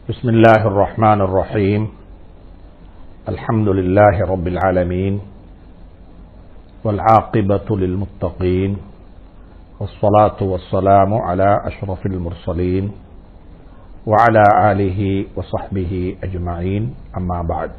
بسم الله الرحمن الرحيم الحمد لله رب العالمين والعاقبة للمتقين والصلاة والسلام على أشرف المرسلين وعلى آله وصحبه أجمعين أما بعد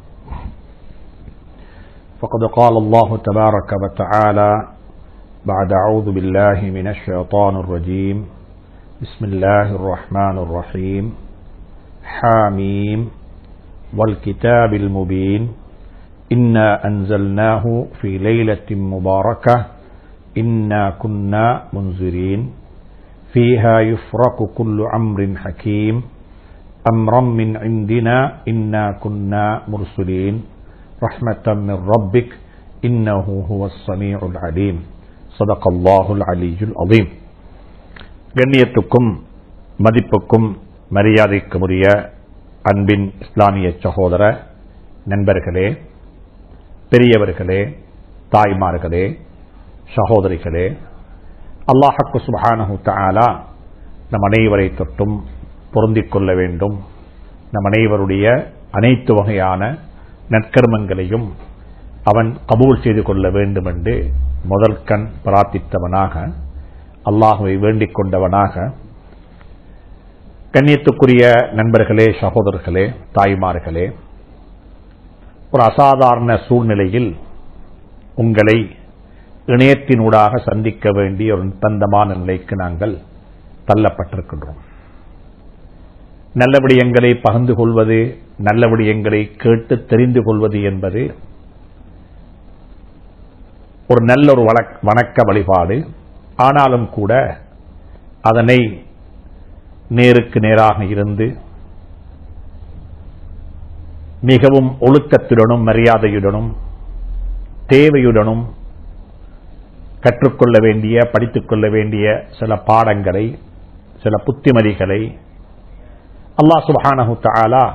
فقد قال الله تبارك وتعالى بعد أعوذ بالله من الشيطان الرجيم بسم الله الرحمن الرحيم حاميم والكتاب المبين إنا أنزلناه في ليلة مباركة إنا كنا منذرين فيها يفرق كل أمر حكيم أمرا من عندنا إنا كنا مرسلين رحمة من ربك إنه هو السميع العليم صدق الله العلي العظيم கண்ணியத்துக்கும் மதிப்புக்கும் மரியாதைக்குரிய அன்பின் இஸ்லாமிய சகோதர நண்பர்களே பெரியவர்களே தாய்மார்களே சகோதரிகளே அல்லாஹக்கு சுபஹானஹு தஆலா நம் அனைவரை தொட்டும் பொருந்திக் கொள்ள வேண்டும் நம் அனைவருடைய அனைத்து வகையான நற்கர்மங்களையும் அவன் கபூல் செய்து கொள்ள வேண்டும் என்று முதல் கண் பிரார்த்தித்தவனாக அல்லாஹுவை வேண்டிக் கொண்டவனாக கண்ணியத்துக்குரிய நண்பர்களே சகோதரர்களே தாய்மார்களே ஒரு அசாதாரண சூழ்நிலையில் உங்களை இணையத்தினூடாக சந்திக்க வேண்டிய ஒரு நிர்பந்தமான நிலைக்கு நாங்கள் தள்ளப்பட்டிருக்கின்றோம் நல்ல விடயங்களை பகிர்ந்து கொள்வது நல்ல விடயங்களை கேட்டு தெரிந்து கொள்வது என்பது ஒரு நல்ல ஒரு வணக்க வழிபாடு ஆனாலும் கூட அதனை நேருக்கு நேராக இருந்து மிகவும் ஒழுக்கத்துடனும் மரியாதையுடனும் தேவையுடனும் கற்றுக்கொள்ள வேண்டிய படித்துக் கொள்ள வேண்டிய சில பாடங்களை சில புத்திமதிகளை அல்லா சுபஹானஹு தாலா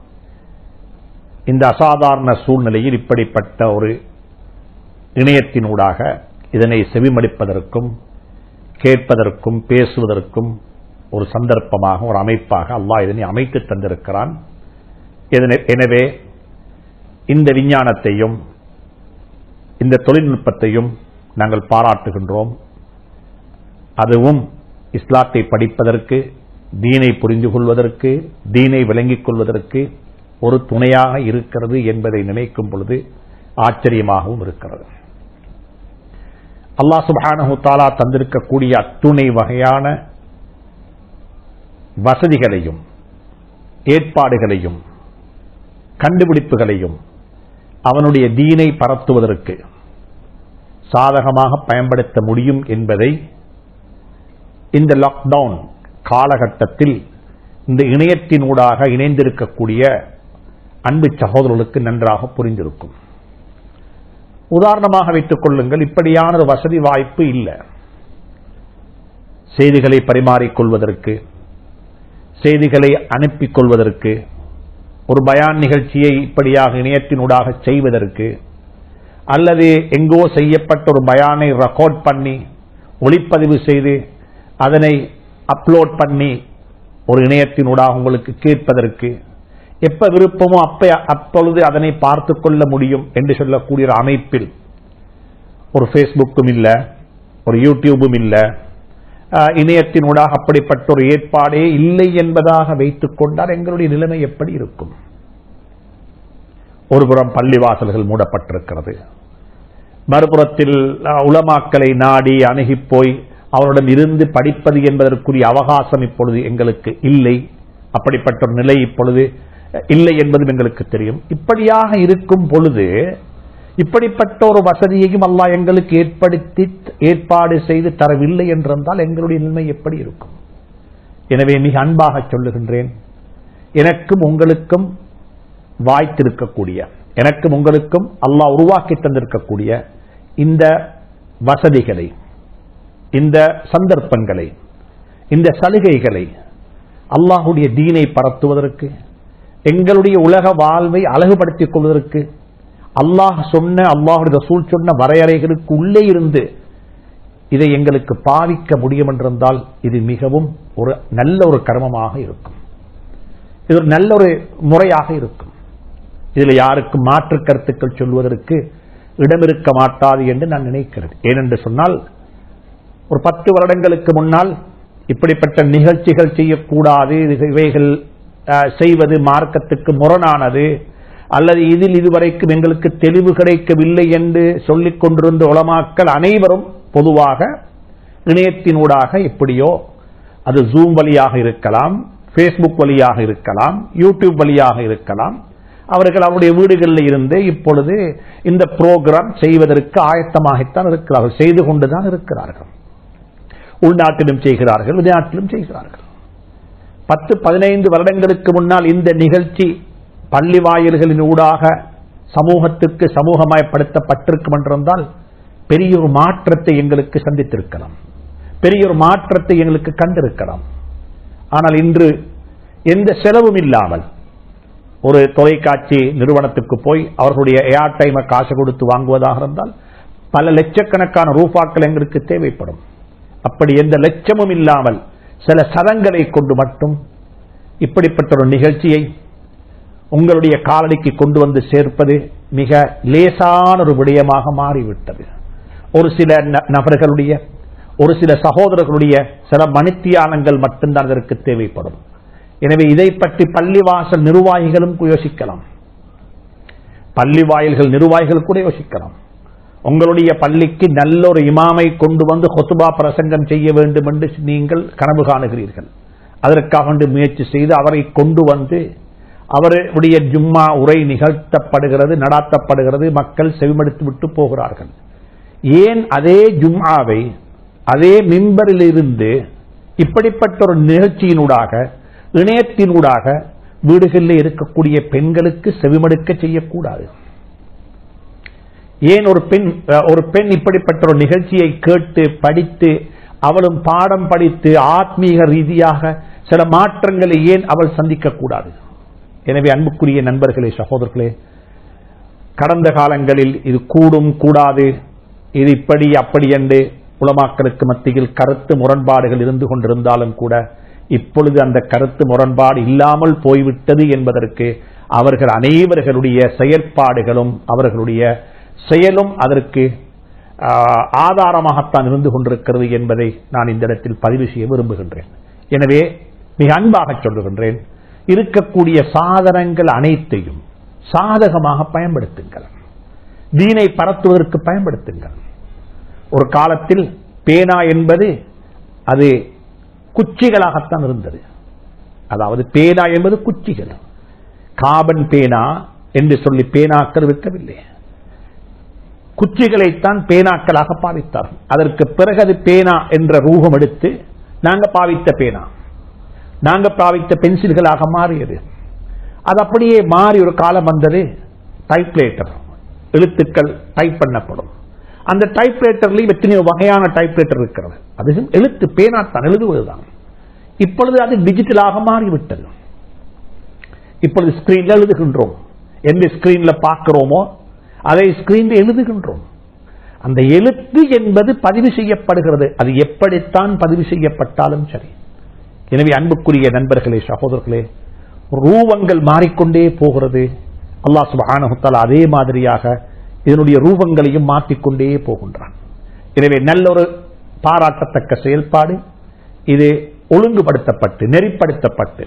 இந்த அசாதாரண சூழ்நிலையில் இப்படிப்பட்ட ஒரு இணையத்தினூடாக இதனை செவிமடிப்பதற்கும் கேட்பதற்கும் பேசுவதற்கும் ஒரு சந்தர்ப்பமாக ஒரு அமைப்பாக அல்லாஹ் இதனை அமைத்து தந்திருக்கிறான் எனவே இந்த விஞ்ஞானத்தையும் இந்த தொழில்நுட்பத்தையும் நாங்கள் பாராட்டுகின்றோம் அதுவும் இஸ்லாத்தை படிப்பதற்கு தீனை புரிந்து கொள்வதற்கு தீனை விளங்கிக் கொள்வதற்கு ஒரு துணையாக இருக்கிறது என்பதை நினைக்கும் பொழுது ஆச்சரியமாகவும் இருக்கிறது அல்லா சுபானு தாலா தந்திருக்கக்கூடிய அத்துணை வகையான வசதிகளையும் ஏற்பாடுகளையும் கண்டுபிடிப்புகளையும் அவனுடைய தீனை பரத்துவதற்கு சாதகமாக பயன்படுத்த முடியும் என்பதை இந்த லாக்டவுன் காலகட்டத்தில் இந்த இணையத்தினூடாக இணைந்திருக்கக்கூடிய அன்பு சகோதரர்களுக்கு நன்றாக புரிந்திருக்கும் உதாரணமாக வைத்துக் கொள்ளுங்கள் இப்படியான ஒரு வசதி வாய்ப்பு இல்லை செய்திகளை பரிமாறிக்கொள்வதற்கு செய்திகளை அனுப்பிக் கொள்வதற்கு ஒரு பயான் நிகழ்ச்சியை இப்படியாக இணையத்தினூடாக செய்வதற்கு அல்லது எங்கோ செய்யப்பட்ட ஒரு பயானை ரெக்கார்ட் பண்ணி ஒளிப்பதிவு செய்து அதனை அப்லோட் பண்ணி ஒரு இணையத்தினூடாக உங்களுக்கு கேட்பதற்கு எப்ப விருப்பமோ அப்ப அப்பொழுது அதனை பார்த்து கொள்ள முடியும் என்று சொல்லக்கூடிய ஒரு அமைப்பில் ஒரு ஃபேஸ்புக்கும் இல்லை ஒரு யூடியூபும் இல்லை இணையத்தினூடாக அப்படிப்பட்ட ஒரு ஏற்பாடே இல்லை என்பதாக வைத்துக் கொண்டால் எங்களுடைய நிலைமை எப்படி இருக்கும் ஒருபுறம் பள்ளிவாசல்கள் மூடப்பட்டிருக்கிறது மறுபுறத்தில் உளமாக்களை நாடி அணுகி போய் அவருடன் இருந்து படிப்பது என்பதற்குரிய அவகாசம் இப்பொழுது எங்களுக்கு இல்லை அப்படிப்பட்ட ஒரு நிலை இப்பொழுது இல்லை என்பதும் எங்களுக்கு தெரியும் இப்படியாக இருக்கும் பொழுது இப்படிப்பட்ட ஒரு வசதியையும் அல்லா எங்களுக்கு ஏற்படுத்தி ஏற்பாடு செய்து தரவில்லை என்றிருந்தால் எங்களுடைய நிலைமை எப்படி இருக்கும் எனவே மிக அன்பாக சொல்லுகின்றேன் எனக்கும் உங்களுக்கும் வாய்த்திருக்கக்கூடிய எனக்கும் உங்களுக்கும் அல்லாஹ் உருவாக்கி தந்திருக்கக்கூடிய இந்த வசதிகளை இந்த சந்தர்ப்பங்களை இந்த சலுகைகளை அல்லாஹுடைய தீனை பரத்துவதற்கு எங்களுடைய உலக வாழ்வை அழகுபடுத்திக் கொள்வதற்கு அல்லாஹ் சொன்ன அல்லாஹுடைய சூழ் சொன்ன வரையறைகளுக்கு உள்ளே இருந்து இதை எங்களுக்கு பாவிக்க முடியும் என்றிருந்தால் இது மிகவும் ஒரு நல்ல ஒரு கர்மமாக இருக்கும் இது ஒரு நல்ல ஒரு முறையாக இருக்கும் இதில் யாருக்கும் மாற்று கருத்துக்கள் சொல்வதற்கு இடம் இருக்க மாட்டாது என்று நான் நினைக்கிறேன் ஏனென்று சொன்னால் ஒரு பத்து வருடங்களுக்கு முன்னால் இப்படிப்பட்ட நிகழ்ச்சிகள் செய்யக்கூடாது இது- இவைகள் அஹ், செய்வது மார்க்கத்துக்கு முரணானது அல்லது இதில் இதுவரைக்கும் எங்களுக்கு தெளிவு கிடைக்கவில்லை என்று சொல்லிக் கொண்டிருந்த உலமாக்கள் அனைவரும் பொதுவாக இணையத்தினூடாக எப்படியோ அது ஜூம் வழியாக இருக்கலாம் ஃபேஸ்புக் வழியாக இருக்கலாம் யூடியூப் வழியாக இருக்கலாம் அவர்கள் அவருடைய வீடுகளில் இருந்து இப்பொழுது இந்த புரோகிராம் செய்வதற்கு ஆயத்தமாகத்தான் இருக்கிறார்கள் செய்து கொண்டுதான் இருக்கிறார்கள் உள்நாட்டிலும் செய்கிறார்கள் வெளிநாட்டிலும் செய்கிறார்கள் பத்து பதினைந்து வருடங்களுக்கு முன்னால் இந்த நிகழ்ச்சி பள்ளி வாயில்களின் ஊடாக சமூகத்திற்கு சமூகமயப்படுத்தப்பட்டிருக்கும் என்றிருந்தால் பெரிய ஒரு மாற்றத்தை எங்களுக்கு சந்தித்திருக்கலாம் பெரிய ஒரு மாற்றத்தை எங்களுக்கு கண்டிருக்கலாம் ஆனால் இன்று எந்த செலவும் இல்லாமல் ஒரு தொலைக்காட்சி நிறுவனத்துக்கு போய் அவர்களுடைய ஏர் டைமை காசு கொடுத்து வாங்குவதாக இருந்தால் பல லட்சக்கணக்கான ரூபாக்கள் எங்களுக்கு தேவைப்படும் அப்படி எந்த லட்சமும் இல்லாமல் சில சதங்களை கொண்டு மட்டும் இப்படிப்பட்ட ஒரு நிகழ்ச்சியை உங்களுடைய காலடிக்கு கொண்டு வந்து சேர்ப்பது மிக லேசான ஒரு விடயமாக மாறிவிட்டது ஒரு சில ந- நபர்களுடைய ஒரு சில சகோதரர்களுடைய சில மணித்தியானங்கள் மட்டும்தான் அதற்கு தேவைப்படும் எனவே இதை பற்றி பள்ளிவாசல் நிர்வாகிகளும் யோசிக்கலாம் பள்ளி வாயில்கள் நிர்வாகிகள் கூட யோசிக்கலாம் உங்களுடைய பள்ளிக்கு நல்ல ஒரு இமாமை கொண்டு வந்து ஹொத்துபா பிரசங்கம் செய்ய வேண்டும் என்று நீங்கள் கனவு காணுகிறீர்கள் அதற்காக வேண்டி முயற்சி செய்து அவரை கொண்டு வந்து அவருடைய ஜும்மா உரை நிகழ்த்தப்படுகிறது நடாத்தப்படுகிறது மக்கள் செவிமடுத்து விட்டு போகிறார்கள் ஏன் அதே ஜும்ஆவை அதே மிம்பரில் இருந்து இப்படிப்பட்ட ஒரு நிகழ்ச்சியினூடாக இணையத்தினூடாக வீடுகளில் இருக்கக்கூடிய பெண்களுக்கு செவிமடுக்க செய்யக்கூடாது ஏன் ஒரு பெண் அஹ், ஒரு பெண் இப்படிப்பட்ட ஒரு நிகழ்ச்சியை கேட்டு படித்து அவளும் பாடம் படித்து ஆத்மீக ரீதியாக சில மாற்றங்களை ஏன் அவள் சந்திக்க கூடாது எனவே அன்புக்குரிய நண்பர்களே சகோதரர்களே கடந்த காலங்களில் இது கூடும் கூடாது இது இப்படி அப்படி என்று உலமாக்களுக்கு மத்தியில் கருத்து முரண்பாடுகள் இருந்து கொண்டிருந்தாலும் கூட இப்பொழுது அந்த கருத்து முரண்பாடு இல்லாமல் போய்விட்டது என்பதற்கு அவர்கள் அனைவர்களுடைய செயற்பாடுகளும் அவர்களுடைய செயலும் அதற்கு ஆஹ், ஆதாரமாகத்தான் இருந்து கொண்டிருக்கிறது என்பதை நான் இந்த இடத்தில் பதிவு செய்ய விரும்புகின்றேன் எனவே மிக அன்பாக சொல்லுகின்றேன் இருக்கக்கூடிய சாதனங்கள் அனைத்தையும் சாதகமாக பயன்படுத்துங்கள் தீனை பரத்துவதற்கு பயன்படுத்துங்கள் ஒரு காலத்தில் பேனா என்பது அது குச்சிகளாகத்தான் இருந்தது அதாவது பேனா என்பது குச்சிகள் காபன் பேனா என்று சொல்லி பேனாக்கள் விற்கவில்லை குச்சிகளைத்தான் பேனாக்களாக பாவித்தார் அதற்கு பிறகு அது பேனா என்ற ரூபம் எடுத்து நாங்க பாவித்த பேனா நாங்க பாவித்த பென்சில்களாக மாறியது அது அப்படியே மாறி ஒரு காலம் வந்தது டைப்ரைட்டர் எழுத்துக்கள் டைப் பண்ணப்படும் அந்த டைப்ரைட்டர்லையும் எத்தனையோ வகையான டைப்ரைட்டர் இருக்கிறது அது எழுத்து பேனாத்தான் எழுதுவதுதான் இப்பொழுது அது டிஜிட்டலாக மாறிவிட்டது இப்பொழுது ஸ்கிரீன்ல எழுதுகின்றோம் எந்த ஸ்கிரீன்ல பார்க்கிறோமோ அதை ஸ்கிரீன்ல எழுதுகின்றோம் அந்த எழுத்து என்பது பதிவு செய்யப்படுகிறது அது எப்படித்தான் பதிவு செய்யப்பட்டாலும் சரி எனவே அன்புக்குரிய நண்பர்களே சகோதரர்களே ரூபங்கள் மாறிக்கொண்டே போகிறது அல்லாஹ் சுப்ஹானஹு தஆலா அதே மாதிரியாக இதனுடைய ரூபங்களையும் மாற்றிக்கொண்டே போகின்றான் எனவே நல்ல ஒரு பாராட்டத்தக்க செயல்பாடு இது ஒழுங்குபடுத்தப்பட்டு நெறிப்படுத்தப்பட்டு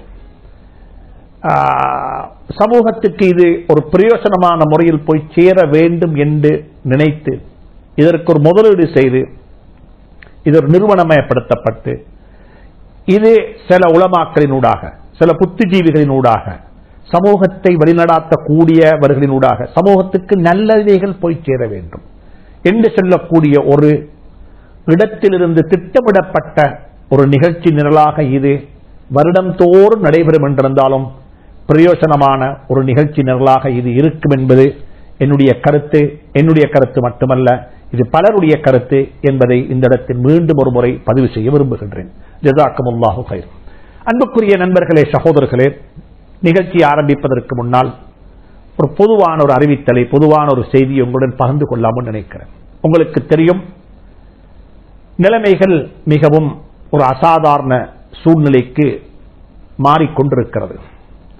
ஆஹ், சமூகத்துக்கு இது ஒரு பிரயோசனமான முறையில் போய் சேர வேண்டும் என்று நினைத்து இதற்கு ஒரு முதலீடு செய்து இது ஒரு நிறுவனமயப்படுத்தப்பட்டு இது சில உளமாக்களினூடாக சில புத்திஜீவிகளினூடாக சமூகத்தை வழிநடாத்தக்கூடியவர்களினூடாக சமூகத்துக்கு நல்லவைகள் போய் சேர வேண்டும் என்று சொல்லக்கூடிய ஒரு இடத்திலிருந்து திட்டமிடப்பட்ட ஒரு நிகழ்ச்சி நிரலாக இது வருடந்தோறும் நடைபெறும் என்றிருந்தாலும் பிரயோசனமான ஒரு நிகழ்ச்சி நிரலாக இது இருக்கும் என்பது என்னுடைய கருத்து என்னுடைய கருத்து மட்டுமல்ல இது பலருடைய கருத்து என்பதை இந்த இடத்தில் மீண்டும் ஒரு முறை பதிவு செய்ய விரும்புகின்றேன் ஜசாக்கமுல்லாஹு கயிர் அன்புக்குரிய நண்பர்களே சகோதரர்களே நிகழ்ச்சி ஆரம்பிப்பதற்கு முன்னால் ஒரு பொதுவான ஒரு அறிவித்தலை பொதுவான ஒரு செய்தியை உங்களுடன் பகிர்ந்து கொள்ளாமல் நினைக்கிறேன் உங்களுக்கு தெரியும் நிலைமைகள் மிகவும் ஒரு அசாதாரண சூழ்நிலைக்கு மாறிக்கொண்டிருக்கிறது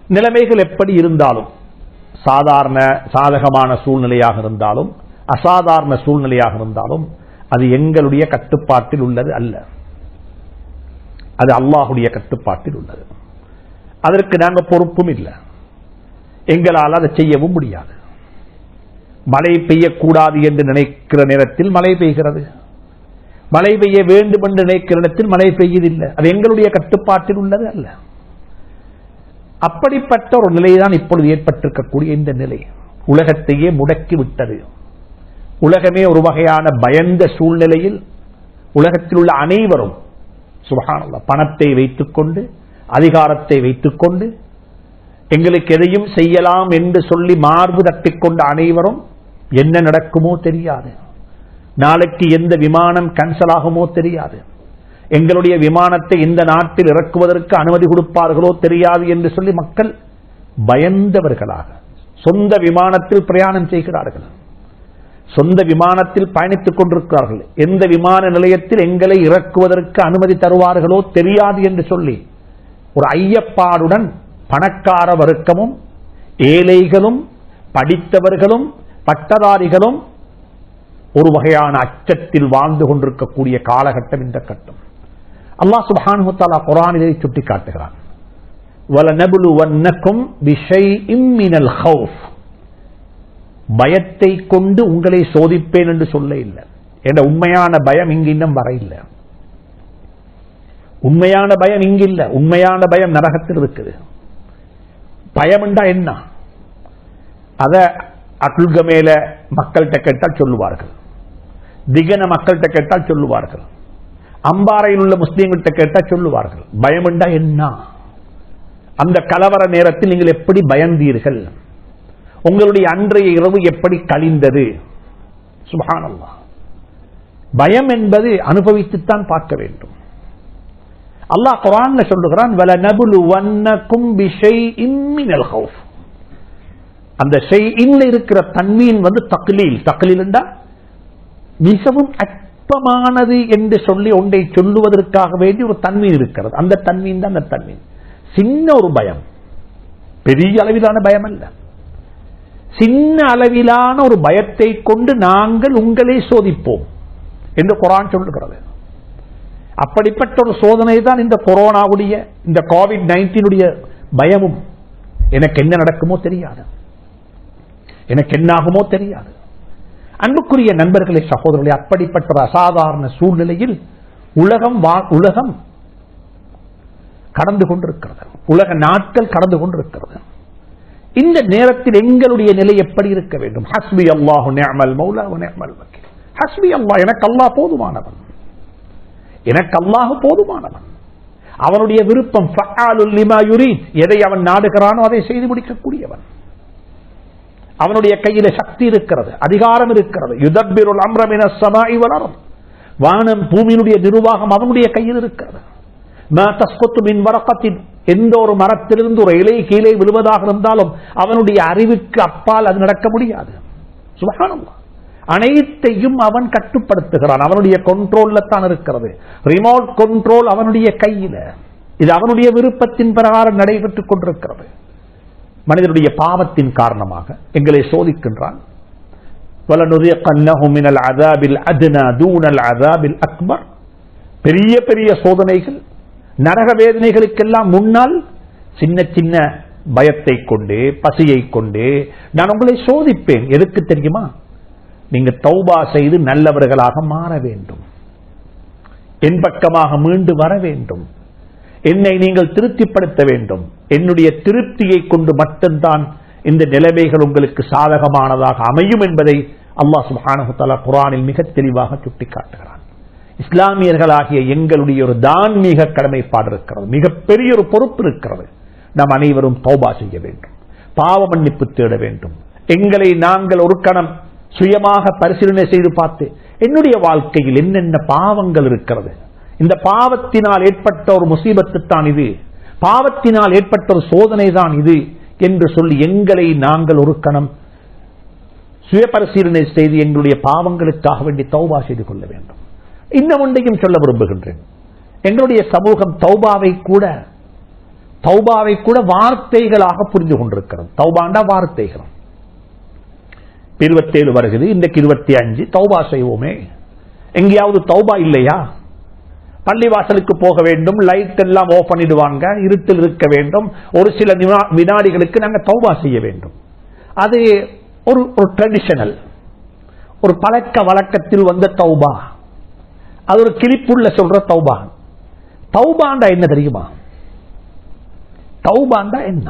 நிலைமைகள் எப்படி இருந்தாலும் சாதாரண சாதகமான சூழ்நிலையாக இருந்தாலும் அசாதாரண சூழ்நிலையாக இருந்தாலும் அது எங்களுடைய கட்டுப்பாட்டில் உள்ளது அல்ல அது அல்லாஹுடைய கட்டுப்பாட்டில் உள்ளது அதற்கு நாங்கள் பொறுப்பும் இல்லை எங்களால் அதை செய்யவும் முடியாது மழை பெய்யக்கூடாது என்று நினைக்கிற நேரத்தில் மழை பெய்கிறது மழை பெய்ய வேண்டும் என்று நினைக்கிற இடத்தில் மழை பெய்யதில்லை அது எங்களுடைய கட்டுப்பாட்டில் உள்ளது அல்ல அப்படிப்பட்ட ஒரு நிலைதான் இப்பொழுது ஏற்பட்டிருக்கக்கூடிய இந்த நிலை உலகத்தையே முடக்கி விட்டது உலகமே ஒரு வகையான பயந்த சூழ்நிலையில் உலகத்தில் உள்ள அனைவரும் சுபகானல்ல பணத்தை வைத்துக்கொண்டு அதிகாரத்தை வைத்துக்கொண்டு எங்களுக்கு எதையும் செய்யலாம் என்று சொல்லி மார்பு தட்டிக்கொண்ட அனைவரும் என்ன நடக்குமோ தெரியாது நாளைக்கு எந்த விமானம் கேன்சல் ஆகுமோ தெரியாது எங்களுடைய விமானத்தை இந்த நாட்டில் இறக்குவதற்கு அனுமதி கொடுப்பார்களோ தெரியாது என்று சொல்லி மக்கள் பயந்தவர்களாக சொந்த விமானத்தில் பிரயாணம் செய்கிறார்கள் சொந்த விமானத்தில் பயணித்துக் கொண்டிருக்கிறார்கள் எந்த விமான நிலையத்தில் எங்களை இறக்குவதற்கு அனுமதி தருவார்களோ தெரியாது என்று சொல்லி ஒரு ஐயப்பாடுடன் பணக்கார வர்க்கமும் ஏழைகளும் படித்தவர்களும் பட்டதாரிகளும் ஒரு வகையான அச்சத்தில் வாழ்ந்து கொண்டிருக்கக்கூடிய காலகட்டம் இந்த கட்டம் அல்லாஹ் சுப்ஹானஹு தஆலா குர்ஆனிலே சுட்டி காட்டுகிறான் வலனபுலுவன்னக்கும் பிஷைஇம் மினல் ஹௌஃப் பயத்தை கொண்டு உங்களை சோதிப்பேன் என்று சொல்ல இல்லை என்ற உண்மையான பயம் இங்கு இன்னும் வர இல்லை உண்மையான பயம் இங்கு இல்ல உண்மையான பயம் நரகத்தில் இருக்குது பயம் என்றா என்ன அத அட்டுல்க மேல மக்கள்கிட்ட கேட்டால் சொல்லுவார்கள் திகன மக்கள்கிட்ட கேட்டால் சொல்லுவார்கள் அம்பாறையில் உள்ள முஸ்லீம்கிட்ட கேட்டால் சொல்லுவார்கள் பயம் என்றா என்ன அந்த கலவர நேரத்தில் நீங்கள் எப்படி பயந்தீர்கள் உங்களுடைய அன்றைய இரவு எப்படி கழிந்தது சுபஹானல்லாஹ் பயம் என்பது அனுபவித்துத்தான் பார்க்க வேண்டும் அல்லாஹ் குரான்ல சொல்லுகிறான் வலனபுலுவன்னக்கும் பிஷைஇம் மினல் ஹௌஃப் அந்த ஷைஇன்ல இருக்கிற தன்மீன் வந்து தக்லீல் தக்லீல் என்றா மிகவும் அற்பமானது என்று சொல்லி ஒன்றை சொல்லுவதற்காக வேண்டி ஒரு தன்மீன் இருக்கிறது அந்த தன்மீன் தான் அந்த தன்மீன் சின்ன ஒரு பயம் பெரிய அளவிலான பயம் அல்ல சின்ன அளவிலான ஒரு பயத்தை கொண்டு நாங்கள் உங்களை சோதிப்போம் என்று குரான் சொல்லுகிறது அப்படிப்பட்ட ஒரு சோதனை தான் இந்த கொரோனாவுடைய இந்த கோவிட் நைன்டீனுடைய பயமும் எனக்கு என்ன நடக்குமோ தெரியாது எனக்கு என்னாகுமோ தெரியாது அன்புக்குரிய நண்பர்களே சகோதரர்களே அப்படிப்பட்ட ஒரு அசாதாரண சூழ்நிலையில் உலகம் வா- உலகம் கடந்து கொண்டிருக்கிறது உலக நாட்கள் கடந்து கொண்டிருக்கிறது இந்த நேரத்தில் எங்களுடைய நிலை எப்படி இருக்க வேண்டும் ஹஸ்பி அல்லாஹு நிஅமல் மௌலா வ நிஅமல் வக்கீல் ஹஸ்பி அல்லாஹ் எனக்கு அல்லாஹ் போதுமானவன் எனக்கு அல்லாஹ் போதுமானவன் அவனுடைய விருப்பம் ஃபஆலுல் லிமா யுரீத் எதை அவன் நாடுகிறானோ அதை செய்து முடிக்கக்கூடியவன் அவனுடைய கையில சக்தி இருக்கிறது அதிகாரம் இருக்கிறது யுதப்பிருள் அம்ரமின சமாய் வளரும் வானம் பூமியினுடைய நிர்வாகம் அவனுடைய கையில் இருக்கிறது மா தஸ்குத்து மின் வரக்கத்தின் எந்த ஒரு மரத்திலிருந்து ஒரு இலை கீழே விழுவதாக இருந்தாலும் அவனுடைய அறிவுக்கு அப்பால் அது நடக்க முடியாது சுபஹானல்லாஹ் அனைத்தையும் அவன் கட்டுப்படுத்துகிறான் அவனுடைய கண்ட்ரோல்ல தான் இருக்கிறது ரிமோட் கண்ட்ரோல் அவனுடைய கையில இது அவனுடைய விருப்பத்தின் பிரகாரம் நடைபெற்றுக் கொண்டிருக்கிறது மனிதனுடைய பாவத்தின் காரணமாக எங்களை சோதிக்கின்றான் وَلَنُذِيقَنَّهُم مِّنَ الْعَذَابِ الْأَدْنَى دُونَ الْعَذَابِ الْأَكْبَرِ பெரிய பெரிய சோதனைகள் நரக வேதனைகளுக்கெல்லாம் முன்னால் சின்ன சின்ன பயத்தை கொண்டு பசியை கொண்டு நான் உங்களை சோதிப்பேன் எதுக்கு தெரியுமா நீங்க தௌபா செய்து நல்லவர்களாக மாற வேண்டும் என் பக்கமாக மீண்டு வர வேண்டும் என்னை நீங்கள் திருப்திப்படுத்த வேண்டும் என்னுடைய திருப்தியை கொண்டு மட்டும்தான் இந்த நிலைமைகள் உங்களுக்கு சாதகமானதாக அமையும் என்பதை அல்லாஹ் சுப்ஹானஹு தஆலா குர்ஆனில் மிக தெளிவாக சுட்டிக்காட்டுகிறான் இஸ்லாமியர்களாகிய எங்களுடைய ஒரு தான்மீக கடமைப்பாடு இருக்கிறது மிகப்பெரிய ஒரு பொறுப்பு இருக்கிறது நாம் அனைவரும் தௌபா செய்ய வேண்டும் பாவ மன்னிப்பு தேட வேண்டும் எங்களை நாங்கள் ஒரு கணம் சுயமாக பரிசீலனை செய்து பார்த்து என்னுடைய வாழ்க்கையில் என்னென்ன பாவங்கள் இருக்கிறது இந்த பாவத்தினால் ஏற்பட்ட ஒரு முசீபத்து தான் இது பாவத்தினால் ஏற்பட்ட ஒரு சோதனை தான் இது என்று சொல்லி எங்களை நாங்கள் ஒரு கணம் சுய பரிசீலனை செய்து எங்களுடைய பாவங்களுக்காக வேண்டி தௌபா செய்து கொள்ள வேண்டும் இன்னும் ஒன்றையும் சொல்ல விரும்புகின்றேன் எங்களுடைய சமூகம் தௌபாவை கூட தௌபாவை கூட வார்த்தைகளாக புரிந்து கொண்டிருக்கிறது தௌபாண்டா வார்த்தைகள் இருபத்தேழு வருகிறது இன்றைக்கு இருபத்தி அஞ்சு தௌபா செய்வோமே எங்கேயாவது தௌபா இல்லையா பள்ளிவாசலுக்கு போக வேண்டும் லைட் எல்லாம் ஓப் பண்ணிடுவாங்க இருட்டில் இருக்க வேண்டும் ஒரு சில நிமா- வினாடிகளுக்கு நாங்கள் தௌபா செய்ய வேண்டும் அது ஒரு ஒரு ட்ரெடிஷனல் ஒரு பழக்க வழக்கத்தில் வந்த தௌபா அது ஒரு கிளிப்புள்ள சொல்ற தௌபா தௌபாண்டா என்ன தெரியுமா தௌபாண்டா என்ன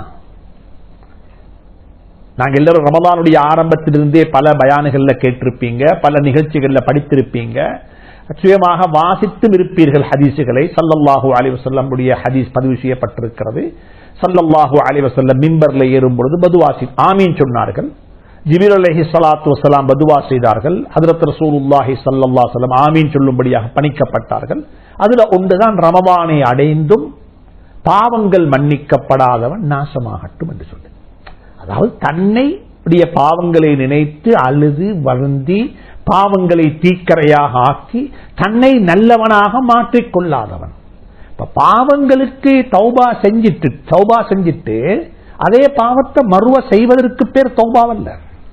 நாங்க எல்லாரும் ரமதானுடைய ஆரம்பத்திலிருந்தே பல பயானுகள்ல கேட்டிருப்பீங்க பல நிகழ்ச்சிகள்ல படித்திருப்பீங்க சுயமாக வாசித்தும் இருப்பீர்கள் ஹதீசுகளை சல்லல்லாஹு அலைஹி வஸல்லமுடைய ஹதீஸ் பதிவு செய்யப்பட்டிருக்கிறது சல்லல்லாஹு அலைஹி வஸல்லம் மிம்பர்ல ஏறும் பொழுது பதுவாசி ஆமீன் சொன்னார்கள் ஜிபிர் அலைஹி ஸலாத்து வஸலாம் பதுவா செய்தார்கள் ஹஜ்ரத் ரசூலுல்லாஹி ஸல்லல்லாஹு அலைஹி வஸல்லம் ஆமீன் சொல்லும்படியாக பணிக்கப்பட்டார்கள் அதுல ஒன்றுதான் ரமபானை அடைந்தும் பாவங்கள் மன்னிக்கப்படாதவன் நாசமாகட்டும் என்று சொல்லு அதாவது தன்னை உடைய பாவங்களை நினைத்து அழுது வருந்தி பாவங்களை தீக்கரையாக ஆக்கி தன்னை நல்லவனாக மாற்றிக் கொள்ளாதவன் இப்ப பாவங்களுக்கு தௌபா செஞ்சிட்டு தௌபா செஞ்சிட்டு அதே பாவத்தை மறுவ செய்வதற்கு பேர் தௌபாவல்ல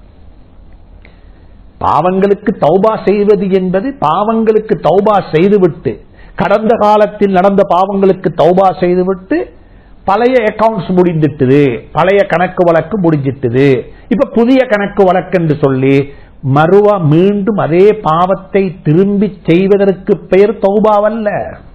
பாவங்களுக்கு தௌபா செய்வது என்பது பாவங்களுக்கு தௌபா செய்துவிட்டு கடந்த காலத்தில் நடந்த பாவங்களுக்கு தௌபா செய்துவிட்டு பழைய அக்கவுண்ட்ஸ் முடிஞ்சிட்டுது பழைய கணக்கு வழக்கு முடிஞ்சிட்டுது இப்ப புதிய கணக்கு வழக்கு என்று சொல்லி மறுவ மீண்டும் அதே பாவத்தை திரும்பி செய்வதற்கு பெயர் தௌபாவல்ல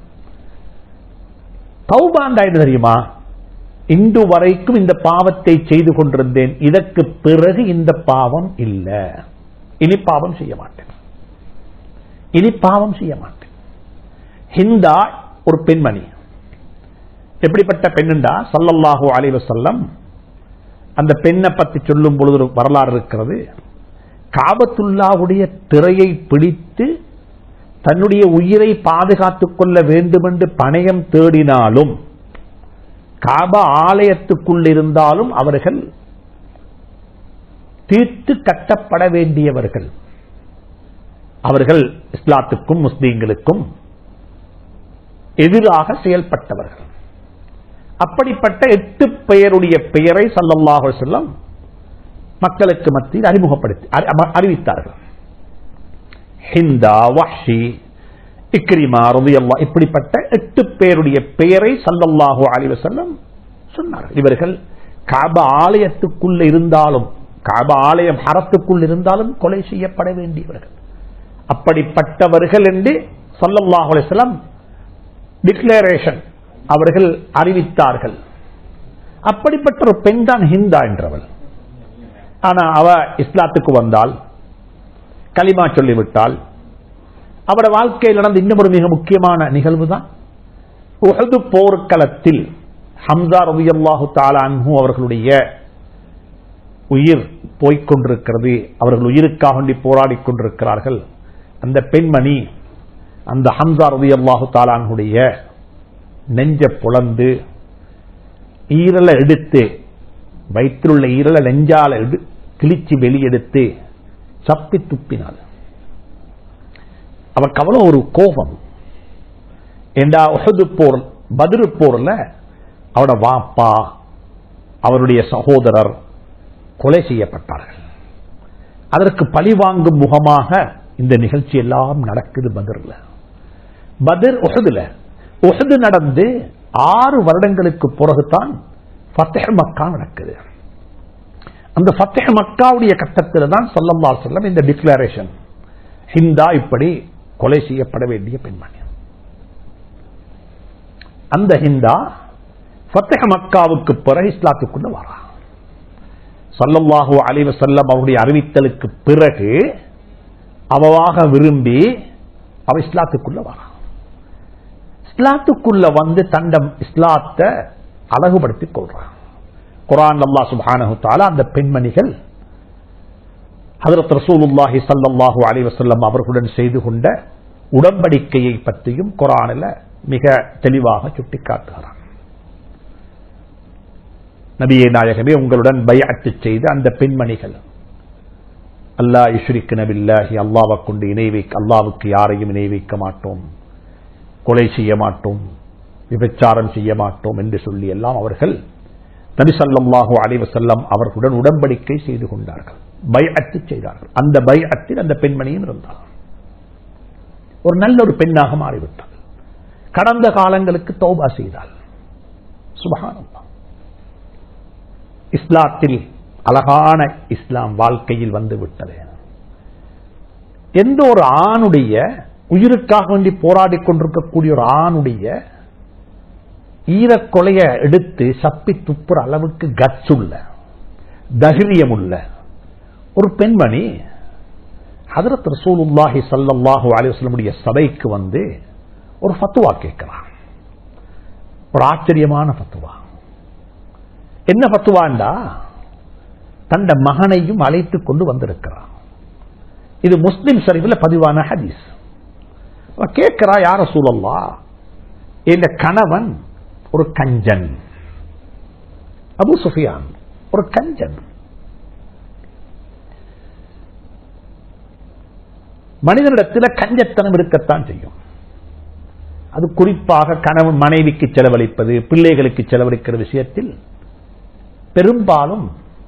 தௌபாண்டா என்ன தெரியுமா இன்று வரைக்கும் இந்த பாவத்தை செய்து கொண்டிருந்தேன் இதற்கு பிறகு இந்த பாவம் இல்ல இனி பாவம் செய்ய மாட்டேன் இனி பாவம் செய்ய மாட்டேன் ஹிந்தா ஒரு பெண்மணி எப்படிப்பட்ட பெண்ணுண்டா சல்லல்லாஹு அலைஹி வஸல்லம் அந்த பெண்ணை பற்றி சொல்லும் பொழுது ஒரு வரலாறு இருக்கிறது காபத்துல்லாவுடைய திரையை பிடித்து தன்னுடைய உயிரை பாதுகாத்துக் கொள்ள வேண்டும் என்று பணயம் தேடினாலும் காபா ஆலயத்துக்குள் இருந்தாலும் அவர்கள் தீர்த்து கட்டப்பட வேண்டியவர்கள் அவர்கள் இஸ்லாத்துக்கும் முஸ்லீம்களுக்கும் எதிராக செயல்பட்டவர்கள் அப்படிப்பட்ட எட்டு பெயருடைய பெயரை சல்லல்லாஹு அலைஹி வஸல்லம் மக்களுக்கு மத்தியில் அறிமுகப்படுத்தி அறி- அம- அறிவித்தார்கள் ஹிந்தா வஹ்ஷி இக்ரிமா ரலியல்லாஹு இப்படிப்பட்ட எட்டு பேருடைய பெயரை சல்லல்லாஹு அலைஹி வஸல்லம் சொன்னார்கள் இவர்கள் காபா ஆலயத்துக்குள்ள இருந்தாலும் காபா ஆலயம் ஹரத்துக்குள் இருந்தாலும் கொலை செய்யப்பட வேண்டியவர்கள் அப்படிப்பட்டவர்கள் என்று சல்லல்லாஹு அலைஹி வஸல்லம் டிக்ளரேஷன் அவர்கள் அறிவித்தார்கள் அப்படிப்பட்ட ஒரு பெண் தான் ஹிந்தா என்றவள் ஆனா அவ இஸ்லாத்துக்கு வந்தால் கலிமா சொல்லிவிட்டால் அவட வாழ்க்கையில் நடந்த இன்னும் ஒரு மிக முக்கியமான நிகழ்வு தான் உஹது போர்க்களத்தில் ஹம்சா ரலியல்லாஹு தஆலா அன்ஹு அவர்களுடைய உயிர் போய்க்கொண்டிருக்கிறது அவர்கள் உயிருக்காக வேண்டி போராடிக் கொண்டிருக்கிறார்கள் அந்த பெண்மணி அந்த ஹம்சா ரலியல்லாஹு தஆலா அன்ஹுடைய நெஞ்ச புலந்து ஈரலை எடுத்து வயிற்றில் உள்ள ஈரலை நெஞ்சால எடு- கிழிச்சு வெளியெடுத்து சப்பி துப்பினாள் அவருக்கு அவ்வளவு ஒரு கோபம் ஏண்டா உஹது போர் பதிரு போர்ல அவட வாப்பா அவருடைய சகோதரர் கொலை செய்யப்பட்டார்கள் அதற்கு பழிவாங்கும் முகமாக இந்த நிகழ்ச்சி எல்லாம் நடக்குது பதிர்ல பத்ர் உஹதுல உஹது நடந்து ஆறு வருடங்களுக்கு பிறகுதான் ஃபத்தஹ் மக்கா நடக்குது அந்த ஃபத்தஹ் மக்காவுடைய கட்டத்தில் தான் சல்லல்லாஹு அலைஹி வஸல்லம் இந்த டிக்ளரேஷன் ஹிந்தா இப்படி கொலை செய்யப்பட வேண்டிய பெண்மணி அந்த ஹிந்தா ஃபத்தஹ் மக்காவுக்கு பிறகு இஸ்லாத்துக்குள்ள வரா சல்லல்லாஹு அலைஹி வஸல்லம் அவருடைய அறிவித்தலுக்கு பிறகு அவவாக விரும்பி அவ இஸ்லாத்துக்குள்ள வரா இஸ்லாத்துக்குள்ள வந்து தண்டம் இஸ்லாத்தை அழகுபடுத்திக் கொள்றான் குரான் அல்லாஹ் சுப்ஹானஹு தஆலா அந்த பெண்மணிகள் ஹஜரத் ரசூலுல்லாஹி ஸல்லல்லாஹு அலைஹி வஸல்லம் அவர்களுடன் செய்து கொண்ட உடன்படிக்கையை பற்றியும் குரானில் மிக தெளிவாக சுட்டிக்காட்டுகிறான் நபியே நாயகமே உங்களுடன் பைஅத்து செய்த அந்த பெண்மணிகள் அல்லாஹ் இஷ்ரிக்கு நபில்லாஹி அல்லாவை கொண்டு இணை வைக்க அல்லாவுக்கு யாரையும் இணை வைக்க மாட்டோம் கொலை செய்ய மாட்டோம் விபச்சாரம் செய்ய மாட்டோம் என்று சொல்லி எல்லாம் அவர்கள் நபி ஸல்லல்லாஹு அலைஹி வஸல்லம் அவர்களுடன் உடன்படிக்கை செய்து கொண்டார்கள் பைஅத்து செய்தார்கள் அந்த பைஅத்தில் அந்த பெண்மணியும் இருந்தார் ஒரு நல்ல ஒரு பெண்ணாக மாறிவிட்டார் கடந்த காலங்களுக்கு தௌபா செய்தாள் சுபஹானல்லாஹ் இஸ்லாத்தில் அழகான இஸ்லாம் வாழ்க்கையில் வந்து விட்டது எந்த ஒரு ஆணுடைய உயிருக்காக வேண்டி போராடி கொண்டிருக்கக்கூடிய ஒரு ஆணுடைய ஈரக்கொலைய எடுத்து சப்பி துப்புற அளவுக்கு கட்ஸ் உள்ள தைரியம் உள்ள ஒரு பெண்மணி ஹதரத் ரசூலுல்லாஹி ஸல்லல்லாஹு அலைஹி வஸல்லமுடைய சபைக்கு வந்து ஒரு ஃபத்வா கேட்கிறான் ஒரு ஆச்சரியமான ஃபத்வா என்ன ஃபத்வாண்டா தந்த மகனையும் அழைத்துக் கொண்டு வந்திருக்கிறான் இது முஸ்லிம் சரிவில் பதிவான ஹதீஸ் அவன் கேட்கிறா யார சூழல்லா இந்த கணவன் ஒரு கஞ்சன் அபு சுஃபியான் ஒரு கஞ்சன் மனிதனிடத்தில் கஞ்சத்தனம் இருக்கத்தான் செய்யும் அது குறிப்பாக கணவன் மனைவிக்கு செலவழிப்பது பிள்ளைகளுக்கு செலவழிக்கிற விஷயத்தில் பெரும்பாலும்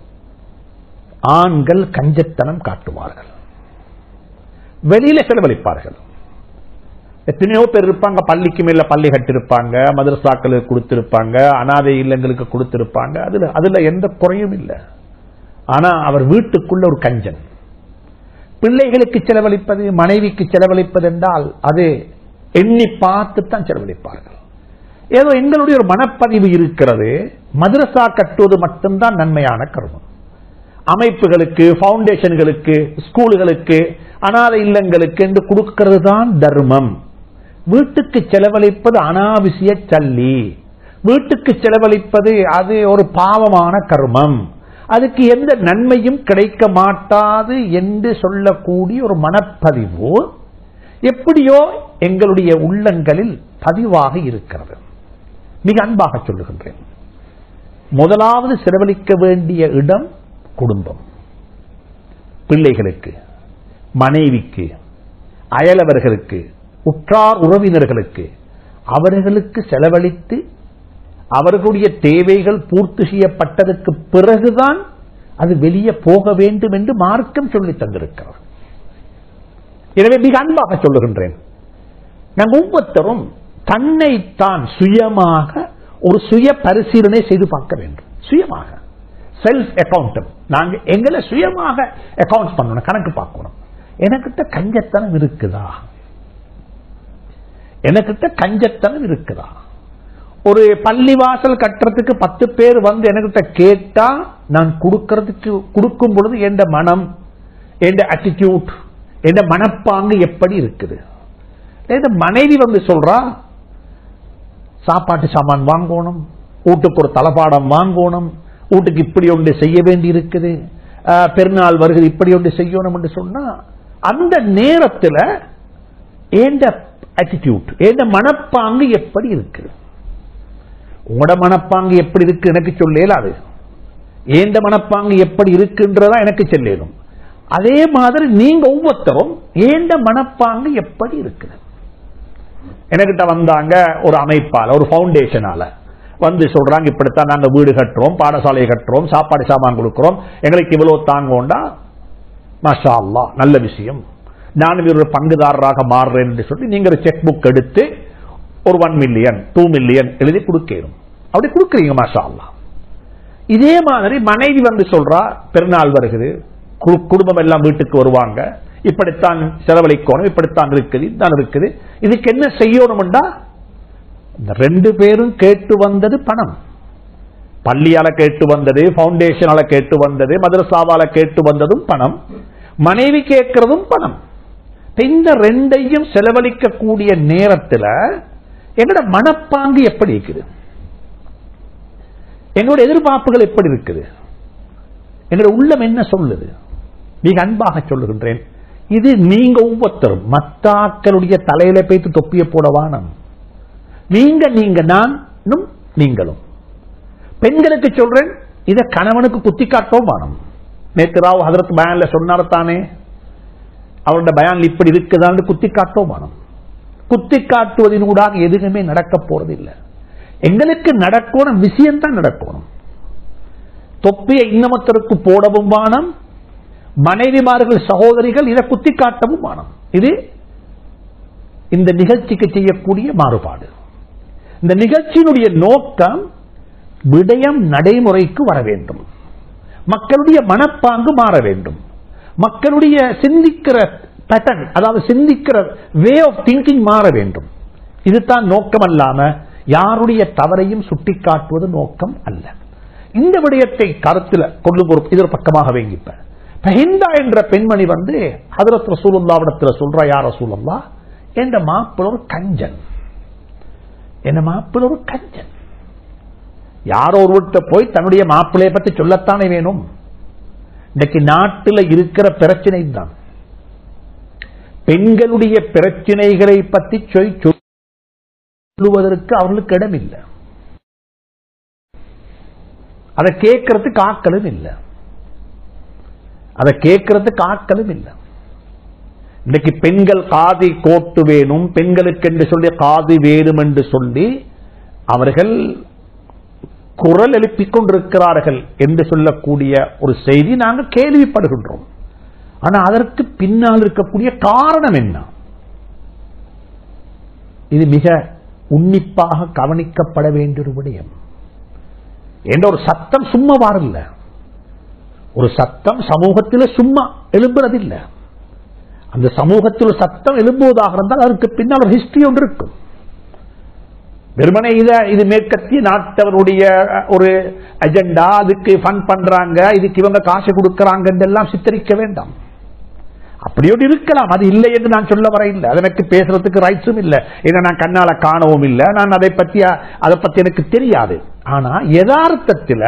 ஆண்கள் கஞ்சத்தனம் காட்டுவார்கள் வெளியில செலவழிப்பார்கள் எத்தனையோ பேர் இருப்பாங்க பள்ளிக்கு மேல பள்ளி கட்டிருப்பாங்க மதரசாக்களுக்கு கொடுத்திருப்பாங்க அனாதை இல்லங்களுக்கு கொடுத்திருப்பாங்க அதுல அதுல எந்த குறையும் இல்லை ஆனா அவர் வீட்டுக்குள்ள ஒரு கஞ்சன் பிள்ளைகளுக்கு செலவழிப்பது மனைவிக்கு செலவழிப்பது என்றால் அது எண்ணி பார்த்து தான் செலவழிப்பார்கள் ஏதோ எங்களுடைய ஒரு மனப்பதிவு இருக்கிறது மதரசா கட்டுவது மட்டும்தான் நன்மையான கர்மம் அமைப்புகளுக்கு பவுண்டேஷன்களுக்கு ஸ்கூல்களுக்கு அனாதை இல்லங்களுக்கு என்று கொடுக்கிறது தான் தர்மம் வீட்டுக்கு செலவழிப்பது அனாவசிய சல்லி வீட்டுக்கு செலவழிப்பது அது ஒரு பாவமான கர்மம் அதுக்கு எந்த நன்மையும் கிடைக்க மாட்டாது என்று சொல்லக்கூடிய ஒரு மனப்பதிவு எப்படியோ எங்களுடைய உள்ளங்களில் பதிவாக இருக்கிறது மிக அன்பாக சொல்லுகின்றேன் முதலாவது செலவழிக்க வேண்டிய இடம் குடும்பம் பிள்ளைகளுக்கு மனைவிக்கு அயலவர்களுக்கு உற்றார் உறவினர்களுக்கு அவர்களுக்கு செலவழித்து அவர்களுடைய தேவைகள் பூர்த்தி செய்யப்பட்டதற்கு பிறகுதான் அது வெளியே போக வேண்டும் என்று மார்க்கம் சொல்லி தந்திருக்கிறார் எனவே மிக அன்பாக சொல்லுகின்றேன் நாங்கள் ஒவ்வொருத்தரும் தன்னைத்தான் சுயமாக ஒரு சுய பரிசீலனை செய்து பார்க்க வேண்டும் சுயமாக செல்ஃப் அக்கௌண்ட் நாங்க எங்களை சுயமாக அக்கௌண்ட் பண்ணணும் கணக்கு பார்க்கணும் எனக்கிட்ட கஞ்சத்தனம் இருக்குதா எனக்கிட்ட கஞ்சத்தனம் இருக்குதா ஒரு பள்ளிவாசல் கட்டுறதுக்கு பத்து பேர் வந்து என்கிட்ட கேட்டா நான் கொடுக்கறதுக்கு கொடுக்கும் பொழுது எந்த மனம் எந்த அட்டிடியூட் எந்த மனப்பாங்கு எப்படி இருக்குது இந்த மனைவி வந்து சொல்றா சாப்பாட்டு சாமான் வாங்கணும் வீட்டுக்கு ஒரு தளபாடம் வாங்கணும் வீட்டுக்கு இப்படி ஒன்று செய்ய வேண்டி இருக்குது பெருநாள் வருகிறது இப்படி ஒன்று செய்யணும் என்று சொன்னா அந்த நேரத்தில் ஏண்ட அட்டிடியூட் ஏண்ட மனப்பாங்கு எப்படி இருக்குது உங்களோட மனப்பாங்கு எப்படி இருக்கு எனக்கு சொல்லலாது ஏண்ட மனப்பாங்கு எப்படி இருக்குன்றதா எனக்கு சொல்லலும் அதே மாதிரி நீங்க ஒவ்வொருத்தரும் ஏண்ட மனப்பாங்கு எப்படி இருக்குது எனக்கிட்ட வந்தாங்க ஒரு அமைப்பால ஒரு பவுண்டேஷனால வந்து சொல்றாங்க இப்படித்தான் நாங்க வீடு கட்டுறோம் பாடசாலை கட்டுறோம் சாப்பாடு சாமான் கொடுக்கிறோம் எங்களுக்கு இவ்வளவு தாங்கோண்டா மாஷா அல்லா நல்ல விஷயம் நான் ஒரு பங்குதாரராக மாறுறேன் என்று சொல்லி நீங்க ஒரு செக் புக் எடுத்து ஒரு ஒன் மில்லியன் டூ மில்லியன் எழுதி கொடுக்கணும் அப்படி கொடுக்குறீங்க மாஷா அல்லா இதே மாதிரி மனைவி வந்து சொல்றா பெருநாள் வருகிறது குடும்பம் எல்லாம் வீட்டுக்கு வருவாங்க இப்படித்தான் செலவழிக்கணும் இப்படித்தான் இருக்குது இதுதான் இருக்குது இதுக்கு என்ன செய்யணும்டா இந்த ரெண்டு பேரும் கேட்டு வந்தது பணம் பள்ளியால கேட்டு வந்தது பவுண்டேஷனால கேட்டு வந்தது மதரசாவால கேட்டு வந்ததும் பணம் மனைவி கேட்கிறதும் பணம் இந்த ரெண்டையும் செலவழிக்கக்கூடிய நேரத்தில் எங்களோட மனப்பாங்கு எப்படி இருக்குது எங்களோட எதிர்பார்ப்புகள் எப்படி இருக்குது எங்களோட உள்ளம் என்ன சொல்லுது மிக அன்பாக சொல்லுகின்றேன் இது நீங்க ஒவ்வொருத்தரும் மத்தாக்களுடைய தலையில பேத்து தொப்பிய போட வானம் நீங்க நீங்க நானும் நீங்களும் பெண்களுக்கு சொல்றேன் இத கணவனுக்கு குத்தி காட்டவும் வானம் நேற்று ராவ் ஹதரத் பயான்ல சொன்னார் தானே அவருடைய பயான் இப்படி இருக்குதான்னு குத்தி காட்டவும் வானம் குத்தி காட்டுவதனூடாக எதுவுமே நடக்க போறது இல்லை எங்களுக்கு நடக்கணும் விஷயம் தான் நடக்கணும் தொப்பியை இன்னமத்தருக்கு போடவும் வானம் மனைவிமார்கள் சகோதரிகள் இதை குத்தி காட்டவும் வானம் இது இந்த நிகழ்ச்சிக்கு செய்யக்கூடிய மாறுபாடு இந்த நிகழ்ச்சியினுடைய நோக்கம் விடயம் நடைமுறைக்கு வர வேண்டும் மக்களுடைய மனப்பாங்கு மாற வேண்டும் மக்களுடைய சிந்திக்கிற பேட்டர்ன் அதாவது சிந்திக்கிற வே ஆஃப் திங்கிங் மாற வேண்டும் இதுதான் நோக்கம் அல்லாம யாருடைய தவறையும் சுட்டிக்காட்டுவது நோக்கம் அல்ல இந்த விடயத்தை கருத்தில் கொண்டு ஒரு இது ஒரு பக்கமாக வைங்கிப்ப ஹிந்தா என்ற பெண்மணி வந்து ஹதரத் ரசூலுல்லாவிடத்தில் சொல்ற யார் ரசூலுல்லா என்ற மாப்பிள்ள ஒரு கஞ்சன் என்ன மாப்பிள்ள ஒரு கஞ்சன் யாரோ ஒருவர்கிட்ட போய் தன்னுடைய மாப்பிள்ளையை பற்றி சொல்லத்தானே வேணும் இன்னைக்கு நாட்டில் இருக்கிற பிரச்சனை தான் பெண்களுடைய பிரச்சனைகளை பற்றி சொல் சொல்லுவதற்கு அவர்களுக்கு இடம் இல்லை அதை கேட்கறதுக்கு ஆக்களும் இல்லை அதை கேட்கறதுக்கு ஆக்களும் இல்லை இன்னைக்கு பெண்கள் காதி கோட்டு வேணும் பெண்களுக்கு என்று சொல்லி காதி வேணும் என்று சொல்லி அவர்கள் குரல் எழுப்பிக் கொண்டிருக்கிறார்கள் என்று சொல்லக்கூடிய ஒரு செய்தி நாங்கள் கேள்விப்படுகின்றோம் ஆனா அதற்கு பின்னால் இருக்கக்கூடிய காரணம் என்ன இது மிக உன்னிப்பாக கவனிக்கப்பட வேண்டிய ஒரு விடயம் என்ற ஒரு சத்தம் சும்மா வாரில்ல ஒரு சத்தம் சமூகத்தில் சும்மா எழும்புறதில்லை அந்த சமூகத்தில் சத்தம் எழும்புவதாக இருந்தால் அதற்கு பின்னால் ஒரு ஹிஸ்டரி ஒன்று இருக்கும் வெறுமனே இத இது மேற்கத்திய நாட்டவருடைய ஒரு அஜெண்டா அதுக்கு ஃபண்ட் பண்றாங்க இதுக்கு இவங்க காசு கொடுக்கறாங்க எல்லாம் சித்தரிக்க வேண்டாம் அப்படியோடு இருக்கலாம் அது இல்லை என்று நான் சொல்ல வர இல்லை அது எனக்கு பேசுறதுக்கு ரைட்ஸும் இல்லை இதை நான் கண்ணால காணவும் இல்லை நான் அதை பற்றி அதை பத்தி எனக்கு தெரியாது ஆனா யதார்த்தத்தில்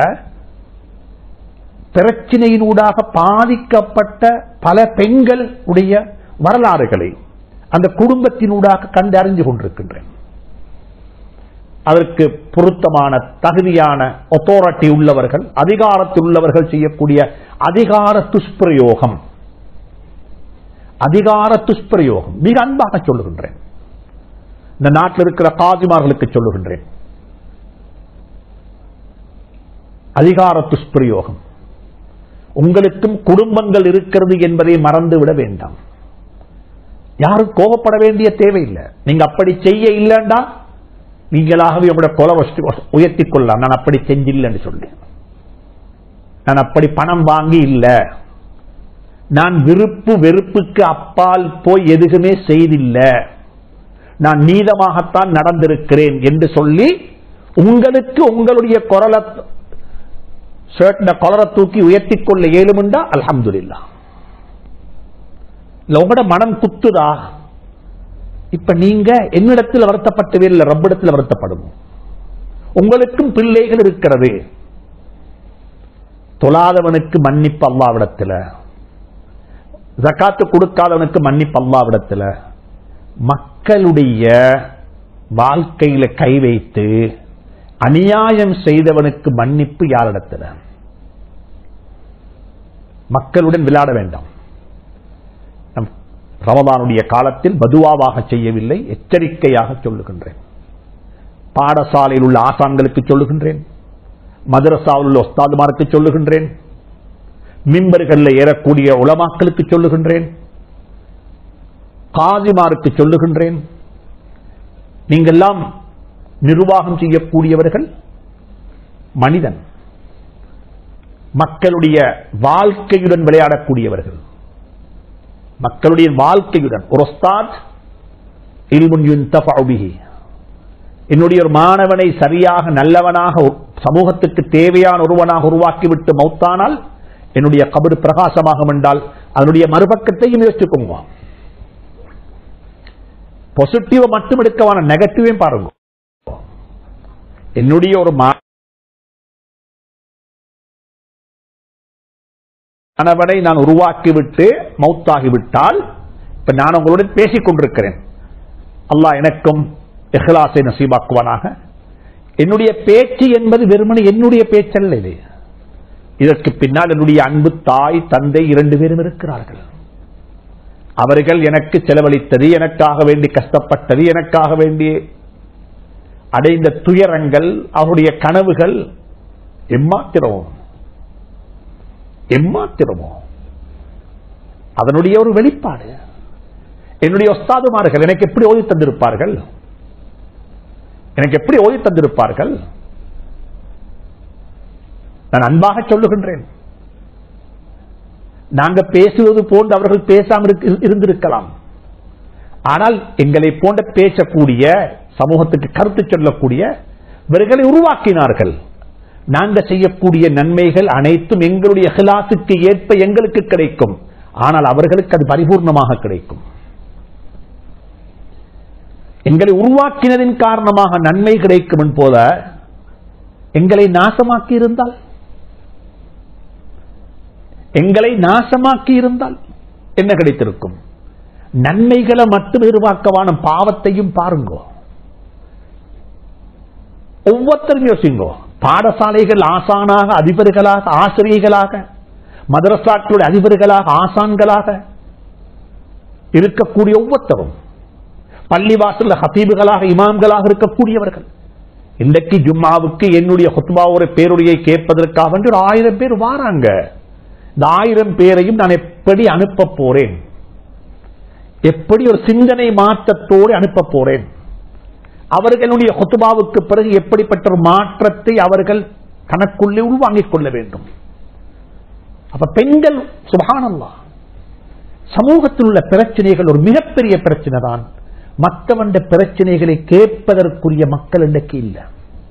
பிரச்சனையினூடாக பாதிக்கப்பட்ட பல பெண்கள் உடைய வரலாறுகளை அந்த குடும்பத்தினூடாக கண்டு அறிஞ்சு கொண்டிருக்கின்றேன் அதற்கு பொருத்தமான தகுதியான ஒத்தாரிட்டி உள்ளவர்கள் அதிகாரத்தில் உள்ளவர்கள் செய்யக்கூடிய அதிகார துஷ்பிரயோகம் அதிகார துஷ்பிரயோகம் மிக அன்பாக சொல்லுகின்றேன் இந்த நாட்டில் இருக்கிற காதிமார்களுக்கு சொல்லுகின்றேன் அதிகார துஷ்பிரயோகம் உங்களுக்கும் குடும்பங்கள் இருக்கிறது என்பதை மறந்துவிட வேண்டாம் யாரும் கோபப்பட வேண்டிய தேவையில்லை நீங்க அப்படி செய்ய இல்லைண்டா நீங்களாகவே உங்களோட கொலை உயர்த்தி கொள்ளலாம் நான் அப்படி செஞ்சில்லைன்னு சொல்லி நான் அப்படி பணம் வாங்கி இல்லை நான் விருப்பு வெறுப்புக்கு அப்பால் போய் எதுவுமே செய்தில்லை நான் நீதமாகத்தான் நடந்திருக்கிறேன் என்று சொல்லி உங்களுக்கு உங்களுடைய குரலை கொலரை தூக்கி உயர்த்தி கொள்ள இயலுமுண்டா அலமதுல்லா இல்ல உங்களோட மனம் குத்துதா இப்ப நீங்க என்னிடத்தில் வருத்தப்பட்டவே இல்லை ரப்பிடத்தில் வருத்தப்படும் உங்களுக்கும் பிள்ளைகள் இருக்கிறது தொழாதவனுக்கு மன்னிப்பு அல்லாவிடத்தில் ஜக்காத்து கொடுக்காதவனுக்கு மன்னிப்பு அல்லாவிடத்தில் மக்களுடைய வாழ்க்கையில கை வைத்து அநியாயம் செய்தவனுக்கு மன்னிப்பு யாரிடத்தில் மக்களுடன் விளையாட வேண்டாம் நம் ரமதானுடைய காலத்தில் பதுவாவாக செய்யவில்லை எச்சரிக்கையாக சொல்லுகின்றேன் பாடசாலையில் உள்ள ஆசான்களுக்கு சொல்லுகின்றேன் மதரசாவில் உள்ள ஒஸ்தாதுமாருக்கு சொல்லுகின்றேன் மிம்பர்களில் ஏறக்கூடிய உலமாக்களுக்கு சொல்லுகின்றேன் காதிமாருக்கு சொல்லுகின்றேன் நீங்கெல்லாம் நிர்வாகம் செய்யக்கூடியவர்கள் மனிதன் மக்களுடைய வாழ்க்கையுடன் விளையாடக்கூடியவர்கள் மக்களுடைய வாழ்க்கையுடன் ஒரு ஒஸ்தாத் என்னுடைய ஒரு மாணவனை சரியாக நல்லவனாக சமூகத்துக்கு தேவையான ஒருவனாக உருவாக்கிவிட்டு மௌத்தானால் என்னுடைய கபடு பிரகாசமாகும் என்றால் அதனுடைய மறுபக்கத்தையும் யோசிச்சுக்கோங்க பாசிட்டிவ மட்டும் எடுக்கவான நெகட்டிவையும் பாருங்க என்னுடைய ஒரு மாணவனை நான் உருவாக்கிவிட்டு மௌத்தாகிவிட்டால் இப்ப நான் உங்களுடன் பேசிக் கொண்டிருக்கிறேன் அல்லாஹ் எனக்கும் எஹ்லாசை நசீபாக்குவானாக என்னுடைய பேச்சு என்பது வெறுமனே என்னுடைய பேச்சல்ல இது இதற்கு பின்னால் என்னுடைய அன்பு தாய் தந்தை இரண்டு பேரும் இருக்கிறார்கள் அவர்கள் எனக்கு செலவழித்தது எனக்காக வேண்டி கஷ்டப்பட்டது எனக்காக வேண்டி அடைந்த துயரங்கள் அவருடைய கனவுகள் எம்மாத்திரமோ எம்மாத்திரமோ அதனுடைய ஒரு வெளிப்பாடு என்னுடைய ஒஸ்தாதுமார்கள் எனக்கு எப்படி ஓதி தந்திருப்பார்கள் எனக்கு எப்படி ஓதி தந்திருப்பார்கள் நான் அன்பாக சொல்லுகின்றேன் நாங்க பேசுவது போன்று அவர்கள் பேசாமல் இருக்கு- இருந்திருக்கலாம் ஆனால் எங்களை போன்ற பேசக்கூடிய சமூகத்துக்கு கருத்து சொல்லக்கூடிய இவர்களை உருவாக்கினார்கள் நாங்க செய்யக்கூடிய நன்மைகள் அனைத்தும் எங்களுடைய ஹிலாசுக்கு ஏற்ப எங்களுக்கு கிடைக்கும் ஆனால் அவர்களுக்கு அது பரிபூர்ணமாக கிடைக்கும் எங்களை உருவாக்கினதின் காரணமாக நன்மை கிடைக்கும் போல எங்களை நாசமாக்கி இருந்தால் எங்களை நாசமாக்கி இருந்தால் என்ன கிடைத்திருக்கும் நன்மைகளை மட்டும் எதிர்பார்க்கவான பாவத்தையும் பாருங்கோ ஒவ்வொருத்தரும் யோசிங்கோ பாடசாலைகள் ஆசானாக அதிபர்களாக ஆசிரியர்களாக மதரசாக்களுடைய அதிபர்களாக ஆசான்களாக இருக்கக்கூடிய ஒவ்வொருத்தரும் பள்ளிவாசல் ஹத்தீபுகளாக இமாம்களாக இருக்கக்கூடியவர்கள் இன்றைக்கு ஜும்மாவுக்கு என்னுடைய ஹுத்பாவுடைய பேருடையை கேட்பதற்காக வேண்டி ஒரு ஆயிரம் பேர் வாராங்க இந்த ஆயிரம் பேரையும் நான் எப்படி அனுப்ப போறேன் எப்படி ஒரு சிந்தனை மாற்றத்தோடு அனுப்ப போறேன் அவர்களுடைய ஹுத்துபாவுக்கு பிறகு எப்படிப்பட்ட ஒரு மாற்றத்தை அவர்கள் தனக்குள்ளே உள்வாங்கிக் கொள்ள வேண்டும் அப்ப பெண்கள் சுபஹானல்லா சமூகத்தில் உள்ள பிரச்சனைகள் ஒரு மிகப்பெரிய பிரச்சனை தான் மற்றவண்ட பிரச்சனைகளை கேட்பதற்குரிய மக்கள் இன்றைக்கு இல்லை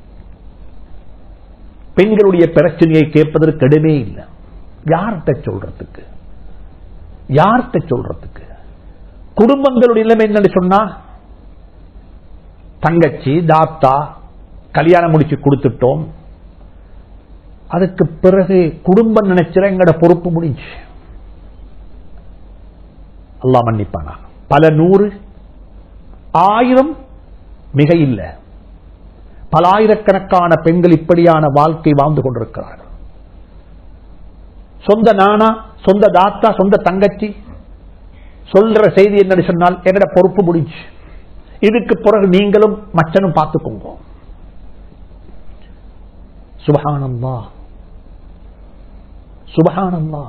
பெண்களுடைய பிரச்சனையை கேட்பதற்கு இடமே இல்லை யார்கிட்ட சொல்றதுக்கு யார்கிட்ட சொல்றதுக்கு குடும்பங்களுடைய நிலைமை என்னன்னு சொன்னா தங்கச்சி தாத்தா கல்யாணம் முடிச்சு கொடுத்துட்டோம் அதுக்கு பிறகு குடும்பம் நினைச்சிட எங்கட பொறுப்பு முடிஞ்சு அல்லாஹ் மன்னிப்பானா பல நூறு ஆயிரம் மிக இல்லை பல ஆயிரக்கணக்கான பெண்கள் இப்படியான வாழ்க்கை வாழ்ந்து கொண்டிருக்கிறார்கள் சொந்த நானா சொந்த தாத்தா சொந்த தங்கச்சி சொல்ற செய்தி என்னன்னு சொன்னால் என்னோட பொறுப்பு முடிஞ்சு இதுக்கு பிறகு நீங்களும் மச்சனும் பார்த்துக்கோங்க சுபஹானல்லா சுபஹானல்லா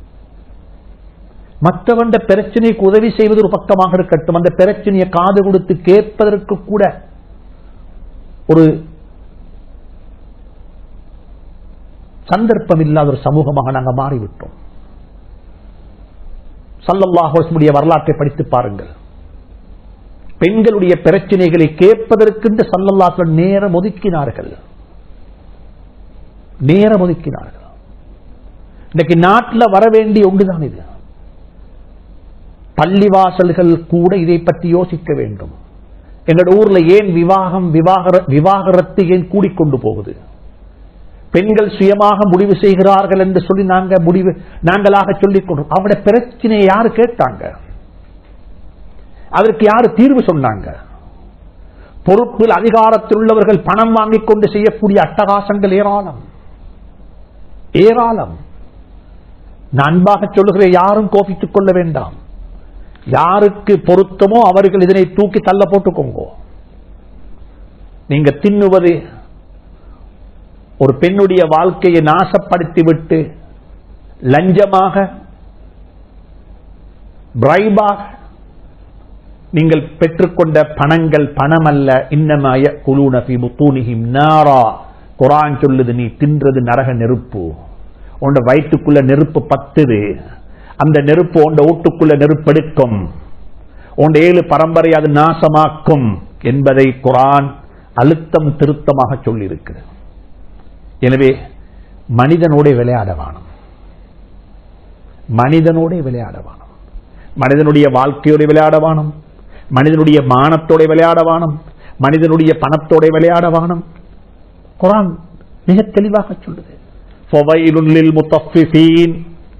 மற்றவண்ட பிரச்சனைக்கு உதவி செய்வது ஒரு பக்கமாக இருக்கட்டும் அந்த பிரச்சனையை காது கொடுத்து கேட்பதற்கு கூட ஒரு சந்தர்ப்பம் இல்லாத ஒரு சமூகமாக நாங்கள் மாறிவிட்டோம் சல்லல்லாஹுடைய வரலாற்றை படித்து பாருங்கள் பெண்களுடைய பிரச்சனைகளை கேட்பதற்கு இந்த சல்லல்லாஹ் நேரம் ஒதுக்கினார்கள் நேரம் ஒதுக்கினார்கள் இன்னைக்கு நாட்டில் வர வேண்டிய ஒன்றுதான் இது பள்ளிவாசல்கள் கூட இதை பற்றி யோசிக்க வேண்டும் எங்களோட ஊர்ல ஏன் விவாகம் விவாகர விவாகரத்து ஏன் கூடிக்கொண்டு போகுது பெண்கள் சுயமாக முடிவு செய்கிறார்கள் என்று சொல்லி நாங்க முடிவு நாங்களாக சொல்லிக் கொண்டோம் அவருடைய பிரச்சனையை யாரு கேட்டாங்க அதற்கு யாரு தீர்வு சொன்னாங்க பொறுப்பில் அதிகாரத்தில் உள்ளவர்கள் பணம் வாங்கிக் கொண்டு செய்யக்கூடிய அட்டகாசங்கள் ஏராளம் ஏராளம் நான் அன்பாக சொல்லுகிறேன் யாரும் கோபித்துக் கொள்ள வேண்டாம் யாருக்கு பொருத்தமோ அவர்கள் இதனை தூக்கி தள்ள போட்டுக்கோங்க நீங்க தின்னுவது ஒரு பெண்ணுடைய வாழ்க்கையை நாசப்படுத்திவிட்டு லஞ்சமாக பிரைபாக நீங்கள் பெற்றுக்கொண்ட பணங்கள் பணம் அல்ல இன்னமாய குலூனபி முத்தூனிஹிம் நாரா குரான் சொல்லுது நீ தின்றது நரக நெருப்பு உண்ட வயிற்றுக்குள்ள நெருப்பு பத்துது அந்த நெருப்பு உண்ட வீட்டுக்குள்ள நெருப்பெடுக்கும் உண்ட ஏழு பரம்பரை அது நாசமாக்கும் என்பதை குரான் அழுத்தம் திருத்தமாக சொல்லியிருக்கு எனவே மனிதனோட விளையாடவானம் மனிதனோட விளையாடவானம் மனிதனுடைய வாழ்க்கையோட விளையாடவானம் மனிதனுடைய மானத்தோட விளையாடவானம் மனிதனுடைய பணத்தோட விளையாடவானம் குரான் மிக தெளிவாக சொல்லுது ஃபவைலுல் முத்தஃபிஃபீன்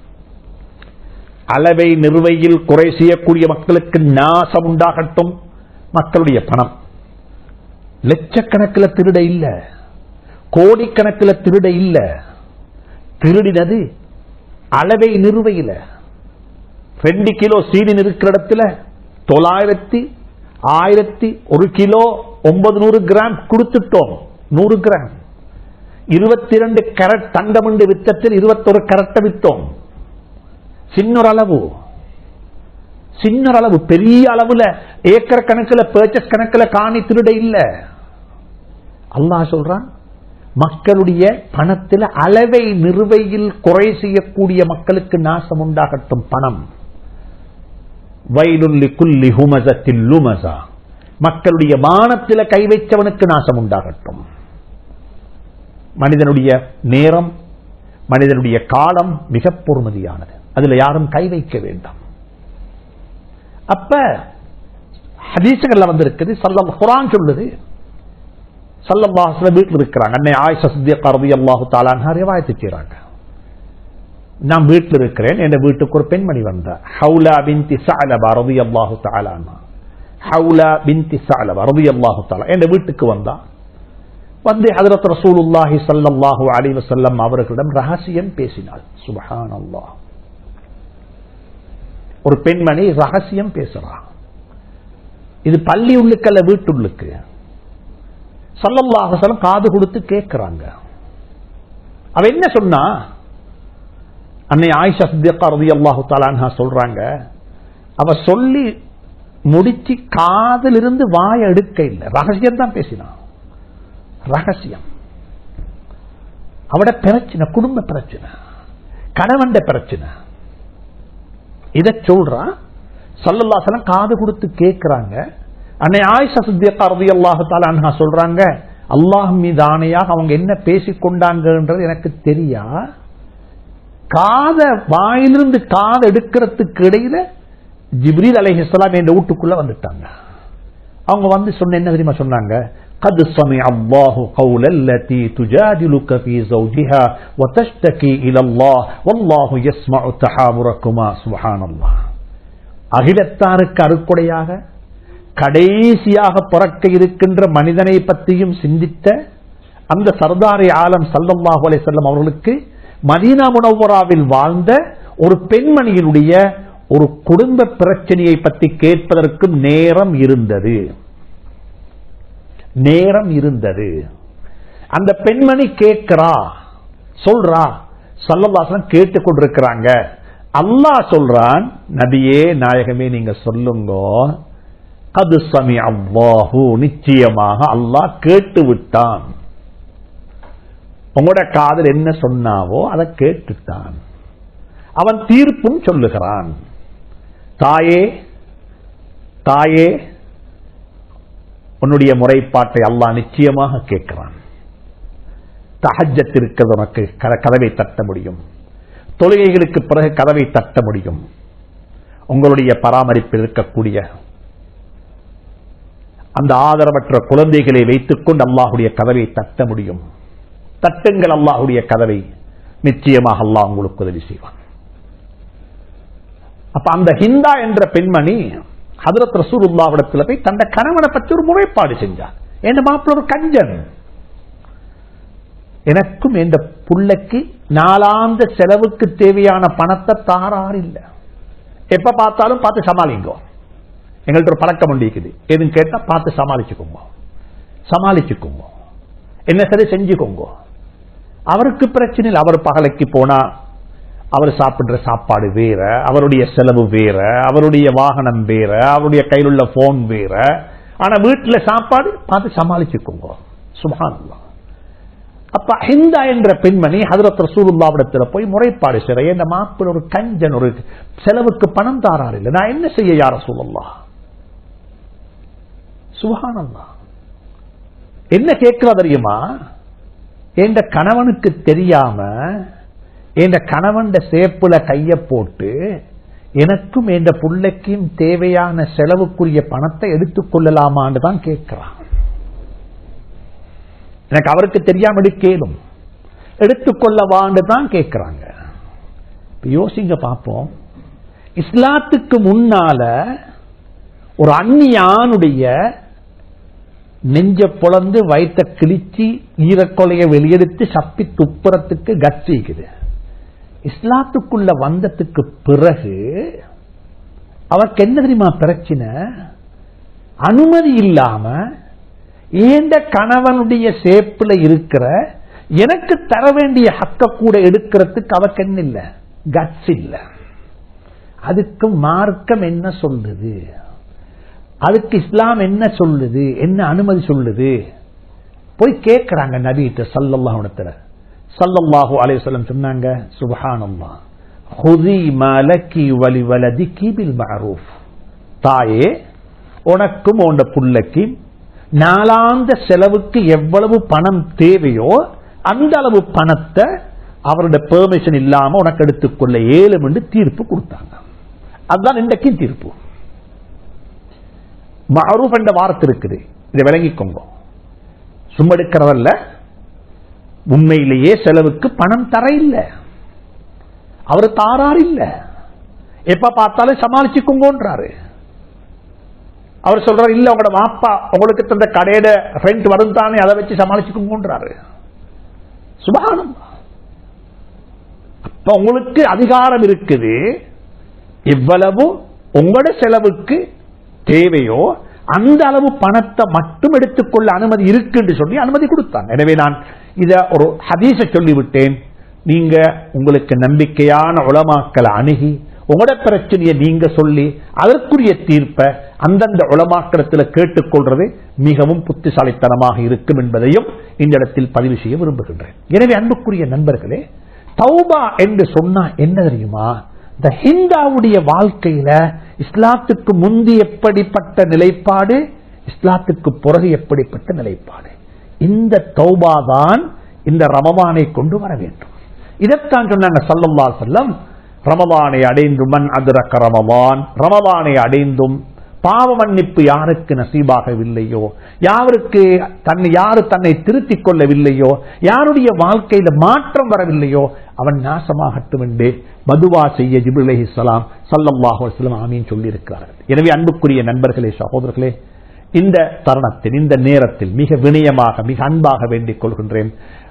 அளவை நிறுவையில் குறை செய்யக்கூடிய மக்களுக்கு நாசம் உண்டாகட்டும் மக்களுடைய பணம் லட்சக்கணக்கில் திருட இல்ல கோடிக்கணக்கில் திருட இல்ல திருடினது அளவை நிறுவையில் ரெண்டு கிலோ சீனி இருக்கிற இடத்துல தொள்ளாயிரத்தி ஆயிரத்தி ஒரு கிலோ ஒன்பது நூறு கிராம் கொடுத்துட்டோம் நூறு கிராம் இருபத்தி இரண்டு கரட் தங்கம் என்று வித்தத்தில் இருபத்தொரு கரட்டை வித்தோம் சின்னொரு அளவு சின்ன அளவு பெரிய அளவுல ஏக்கர் கணக்கில் பர்ச்சஸ் கணக்கில் காணி திருட இல்ல அல்லாஹ் சொல்றான் மக்களுடைய பணத்தில் அளவை நிறுவையில் குறை செய்யக்கூடிய மக்களுக்கு நாசம் உண்டாகட்டும் பணம் வயலுள்ளி குல்லி ஹுமசத்தில் லுமசா மக்களுடைய மானத்தில் கை வைத்தவனுக்கு நாசம் உண்டாகட்டும் மனிதனுடைய நேரம் மனிதனுடைய காலம் மிக பொறுமதியானது அதுல யாரும் கை வைக்க வேண்டாம் அப்ப ஹதீசுகள்ல வந்திருக்குது சல்லம் குரான் சொல்லுது சல்லல்லாஹுல வீட்டில் இருக்கிறாங்க அன்னை ஆயிஷா சித்தியா ரதி அல்லாஹு தாலான் ரிவாயத்து செய்றாங்க நான் வீட்டில் இருக்கிறேன் என் வீட்டுக்கு ஒரு பெண்மணி வந்தா ஹவுலா பின்தி சஅலபா ரதி அல்லாஹு தாலான் ஹவுலா பின்தி சஅலபா ரதி அல்லாஹு தாலா என் வீட்டுக்கு வந்தா வந்து ஹதரத் ரசூலுல்லாஹி ஸல்லல்லாஹு அலைஹி வஸல்லம் அவர்களிடம் ரகசியம் பேசினாள் சுப்ஹானல்லாஹ் ஒரு பெண்மணி ரகசியம் பேசுறா இது பள்ளி உள்ளுக்கல்ல வீட்டுள்ளுக்கு சல்லல்லாஹலம் காது கொடுத்து கேட்கிறாங்க அவ என்ன சொன்னா அன்னை ஆயிஷா சித்தியக்கா ரதி அல்லாஹு தாலான்ஹா சொல்றாங்க அவ சொல்லி முடிச்சு காதில் இருந்து வாய எடுக்க இல்லை ரகசியம் தான் பேசினான் ரகசியம் அவட பிரச்சனை குடும்ப பிரச்சனை கணவன் பிரச்சனை இத சொல்றா சல்லல்லாசலம் காது கொடுத்து கேட்கிறாங்க அன்னை ஆயிஷா சித்தியக்கா ரதி அல்லாஹு தாலான்ஹா சொல்றாங்க அல்லாஹ் மீது ஆணையாக அவங்க என்ன பேசிக்கொண்டாங்கன்றது எனக்கு தெரியா காத வாயிலிருந்து காது எடுக்கிறதுக்கு இடையில ஜிப்ரீல் அலைஹிஸ்லாம் என்ற வீட்டுக்குள்ள வந்துட்டாங்க அவங்க வந்து சொன்ன என்ன தெரியுமா சொன்னாங்க قد سمع الله قول التي تجادلك في زوجها وتشتكي إلى الله والله يسمع تحاوركما سبحان الله அகிலத்தாருக்கு அருக்குடையாக கடைசியாக பிறக்க இருக்கின்ற மனிதனை பற்றியும் சிந்தித்த அந்த சர்தாரி ஆலம் சல்லல்லாஹு அலைஹி வஸல்லம் அவர்களுக்கு மதீனா முனவராவில் வாழ்ந்த ஒரு பெண்மணியினுடைய ஒரு குடும்ப பிரச்சனையை பற்றி கேட்பதற்கும் நேரம் இருந்தது நேரம் இருந்தது அந்த பெண்மணி கேட்கிறா சொல்றா சல்லல்லாசனம் கேட்டுக் கொண்டிருக்கிறாங்க அல்லாஹ் சொல்றான் நபியே நாயகமே நீங்க சொல்லுங்க அது சமி அவ்வாஹு நிச்சயமாக அல்லாஹ் கேட்டு விட்டான் உங்களோட காதல் என்ன சொன்னாவோ அதை கேட்டுட்டான் அவன் தீர்ப்பும் சொல்லுகிறான் தாயே தாயே உன்னுடைய முறைப்பாட்டை அல்லாஹ் நிச்சயமாக கேட்கிறான் தஹஜத் உனக்கு கதவை தட்ட முடியும் தொழுகைகளுக்கு பிறகு கதவை தட்ட முடியும் உங்களுடைய பராமரிப்பில் இருக்கக்கூடிய அந்த ஆதரவற்ற குழந்தைகளை வைத்துக் கொண்டு அல்லாஹுடைய கதவை தட்ட முடியும் தட்டுங்கள் அல்லாஹுடைய கதவை நிச்சயமாக அல்லாஹ் உங்களுக்கு உதவி செய்வான் அப்ப அந்த ஹிந்தா என்ற பெண்மணி ஹதரத் ரசூலுல்லாவிடத்தில் போய் தந்த கணவனை பற்றி ஒரு முறைப்பாடு செஞ்சார் என் மாப்பிள்ள ஒரு கஞ்சன் எனக்கும் எந்த புள்ளைக்கு நாளாந்த செலவுக்கு தேவையான பணத்தை தாரார் இல்ல எப்ப பார்த்தாலும் பார்த்து சமாளிங்கோ எங்கள்ட்ட ஒரு பழக்கம் உண்டிக்குது எதுவும் கேட்டா பார்த்து சமாளிச்சுக்கோங்க சமாளிச்சுக்கோங்க என்ன சரி செஞ்சுக்கோங்க அவருக்கு பிரச்சனை இல்லை அவர் பகலைக்கு போனா அவர் சாப்பிடுற சாப்பாடு வேற அவருடைய செலவு வேற அவருடைய வாகனம் வேற அவருடைய கையில் உள்ள போன் வேற ஆனா வீட்டுல சாப்பாடு பார்த்து சமாளிச்சுக்கோங்க சுபான் அப்ப ஹிந்தா என்ற பெண்மணி ஹதரத் ரசூலுல்லாவிடத்துல போய் முறைப்பாடு செய்ற என் மாப்பிள் ஒரு கஞ்சன் ஒரு செலவுக்கு பணம் தாரார் இல்லை நான் என்ன செய்ய யார சொல்லலா சுகானந்தா என்ன கேட்கிறா தெரியுமா என்ற கணவனுக்கு தெரியாம என்ற கணவன் சேப்புல கைய போட்டு எனக்கும் என்ற பிள்ளைக்கும் தேவையான செலவுக்குரிய பணத்தை எடுத்துக் கொள்ளலாமான்னு தான் கேட்கிறான் எனக்கு அவருக்கு தெரியாம எடுக்கலும் எடுத்துக்கொள்ளவான்னு தான் கேட்கிறாங்க யோசிங்க பார்ப்போம் இஸ்லாத்துக்கு முன்னால ஒரு அந்நியானுடைய நெஞ்ச புலந்து வயிற்ற கிழிச்சு ஈரக்கொலையை வெளியெடுத்து சப்பி துப்புறத்துக்கு கட்சிக்குது இஸ்லாத்துக்குள்ள வந்ததுக்கு பிறகு அவருக்கு என்ன தெரியுமா பிரச்சனை அனுமதி இல்லாம ஏண்ட கணவனுடைய சேப்புல இருக்கிற எனக்கு தர வேண்டிய ஹக்க கூட எடுக்கிறதுக்கு அவக்கு என்ன இல்ல கட்ஸ் இல்ல அதுக்கு மார்க்கம் என்ன சொல்லுது அதுக்கு இஸ்லாம் என்ன சொல்லுது என்ன அனுமதி சொல்லுது போய் கேட்கிறாங்க நபிகிட்ட சல்லல்லாஹுடத்துல சல்லல்லாஹு அலைஹி சொன்னாங்க சுபஹானல்லாஹ் ஹுதி மலக்கி வலி வலதி கிபில் மஅரூஃப் தாயே உனக்கும் உண்ட புள்ளைக்கு நாளாந்த செலவுக்கு எவ்வளவு பணம் தேவையோ அந்த அளவு பணத்தை அவருடைய பெர்மிஷன் இல்லாம உனக்கு எடுத்துக்கொள்ள ஏழும் என்று தீர்ப்பு கொடுத்தாங்க அதுதான் இன்றைக்கும் தீர்ப்பு மஅரூஃப் என்ற வார்த்தை இருக்குது இதை விளங்கிக்கோங்க சும்மா எடுக்கிறதல்ல உண்மையிலேயே செலவுக்கு பணம் தர இல்லை அவர் தாரார் இல்ல எப்ப பார்த்தாலும் சமாளிச்சுக்கோங்கன்றாரு அவர் சொல்றாரு இல்ல உங்களோட மாப்பா உங்களுக்கு தந்த கடையில ரெண்ட் வரும் தானே அதை வச்சு சமாளிச்சுக்கோங்கன்றாரு சுபானம் அப்ப உங்களுக்கு அதிகாரம் இருக்குது எவ்வளவு உங்களோட செலவுக்கு தேவையோ அந்த அளவு பணத்தை மட்டும் எடுத்துக்கொள்ள அனுமதி இருக்கு என்று சொல்லி அனுமதி கொடுத்தாங்க எனவே நான் இத ஒரு ஹதீச சொல்லிவிட்டேன் நீங்க உங்களுக்கு நம்பிக்கையான உளமாக்களை அணுகி உங்களோட பிரச்சனையை நீங்க சொல்லி அதற்குரிய தீர்ப்பை அந்தந்த உளமாக்கிடத்தில் கேட்டுக்கொள்றது மிகவும் புத்திசாலித்தனமாக இருக்கும் என்பதையும் இந்த இடத்தில் பதிவு செய்ய விரும்புகின்றேன் எனவே அன்புக்குரிய நண்பர்களே தௌபா என்று சொன்னா என்ன தெரியுமா இந்த ஹிந்தாவுடைய வாழ்க்கையில இஸ்லாத்துக்கு முந்தி எப்படிப்பட்ட நிலைப்பாடு இஸ்லாத்துக்கு பிறகு எப்படிப்பட்ட நிலைப்பாடு இந்த தௌபா தான் இந்த ரமவானை கொண்டு வர வேண்டும் இதைத்தான் சொன்னாங்க சல்லல்லா செல்லம் ரமவானை அடைந்தும் மண் அதிரக்க ரமவான் ரமவானை அடைந்தும் பாவ மன்னிப்பு யாருக்கு நசீபாகவில்லையோ யாருக்கு தன்னை யாரு தன்னை திருத்திக் கொள்ளவில்லையோ யாருடைய வாழ்க்கையில மாற்றம் வரவில்லையோ அவன் நாசமாகட்டும் என்று மதுவா செய்ய ஜிபுல் அலிஹிஸ்லாம் சல்லல்லாஹு வஸ்லம் ஆமீன் சொல்லியிருக்கிறார்கள் எனவே அன்புக்குரிய நண்பர்களே சகோதரர்களே இந்த தருணத்தில் இந்த நேரத்தில் மிக வினயமாக மிக அன்பாக வேண்டிக் கொள்கின்றேன்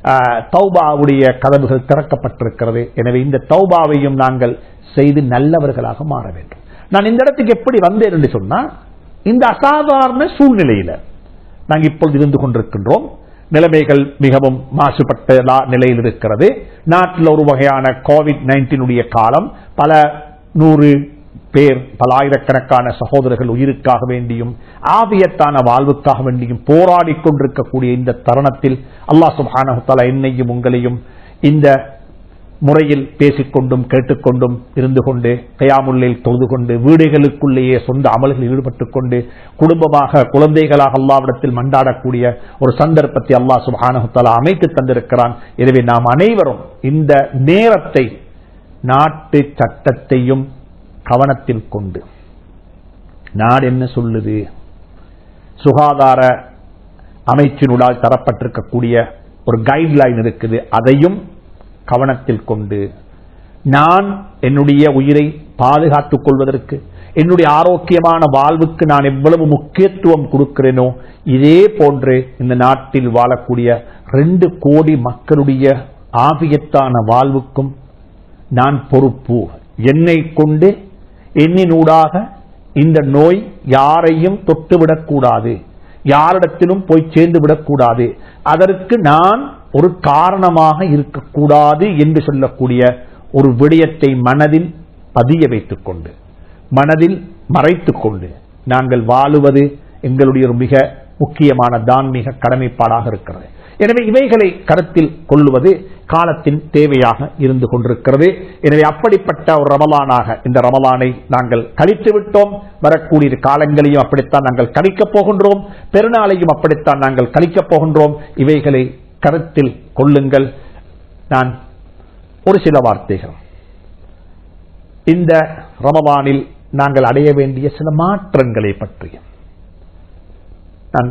தௌபாவுடைய கதவுகள் திறக்கப்பட்டிருக்கிறது எனவே இந்த தௌபாவையும் நாங்கள் செய்து நல்லவர்களாக மாற வேண்டும் நான் இந்த இடத்துக்கு எப்படி வந்தேன் என்று சொன்னா இந்த அசாதாரண சூழ்நிலையில நாங்கள் இப்பொழுது இருந்து கொண்டிருக்கின்றோம் நிலைமைகள் மிகவும் மாசுபட்ட நிலையில் இருக்கிறது நாட்டில் ஒரு வகையான கோவிட் நைன்டீனுடைய காலம் பல நூறு பேர் பல ஆயிரக்கணக்கான சகோதரர்கள் உயிருக்காக வேண்டியும் ஆவியத்தான வாழ்வுக்காக வேண்டியும் போராடி கொண்டிருக்கக்கூடிய இந்த தருணத்தில் அல்லாஹ் சுபானஹால என்னையும் உங்களையும் இந்த முறையில் பேசிக்கொண்டும் கேட்டுக்கொண்டும் இருந்து கொண்டு கயாமுல்லில் தொழுது கொண்டு வீடுகளுக்குள்ளேயே சொந்த அமல்களில் ஈடுபட்டுக் கொண்டு குடும்பமாக குழந்தைகளாக அல்லாவிடத்தில் மண்டாடக்கூடிய ஒரு சந்தர்ப்பத்தை அல்லாஹ் சுபானஹால அமைத்து தந்திருக்கிறான் எனவே நாம் அனைவரும் இந்த நேரத்தை நாட்டு சட்டத்தையும் கவனத்தில் கொண்டு நாடு என்ன சொல்லுது சுகாதார அமைச்சினுடால் தரப்பட்டிருக்கக்கூடிய ஒரு கைட்லைன் இருக்குது அதையும் கவனத்தில் கொண்டு நான் என்னுடைய உயிரை பாதுகாத்துக் கொள்வதற்கு என்னுடைய ஆரோக்கியமான வாழ்வுக்கு நான் எவ்வளவு முக்கியத்துவம் கொடுக்கிறேனோ இதே போன்று இந்த நாட்டில் வாழக்கூடிய ரெண்டு கோடி மக்களுடைய ஆவியத்தான வாழ்வுக்கும் நான் பொறுப்பு என்னை கொண்டு எண்ணினூடாக இந்த நோய் யாரையும் தொட்டுவிடக்கூடாது யாரிடத்திலும் போய் சேர்ந்து விடக்கூடாது அதற்கு நான் ஒரு காரணமாக இருக்கக்கூடாது என்று சொல்லக்கூடிய ஒரு விடயத்தை மனதில் பதிய வைத்துக் கொண்டு மனதில் மறைத்துக் கொண்டு நாங்கள் வாழுவது எங்களுடைய ஒரு மிக முக்கியமான தான்மீக கடமைப்பாடாக இருக்கிறது எனவே இவைகளை கருத்தில் கொள்ளுவது காலத்தின் தேவையாக இருந்து கொண்டிருக்கிறது எனவே அப்படிப்பட்ட ஒரு ரமலானாக இந்த ரமலானை நாங்கள் கழித்து விட்டோம் வரக்கூடிய காலங்களையும் அப்படித்தான் நாங்கள் கழிக்கப் போகின்றோம் பெருநாளையும் அப்படித்தான் நாங்கள் கழிக்கப் போகின்றோம் இவைகளை கருத்தில் கொள்ளுங்கள் நான் ஒரு சில வார்த்தைகள் இந்த ரமவானில் நாங்கள் அடைய வேண்டிய சில மாற்றங்களை பற்றி நான்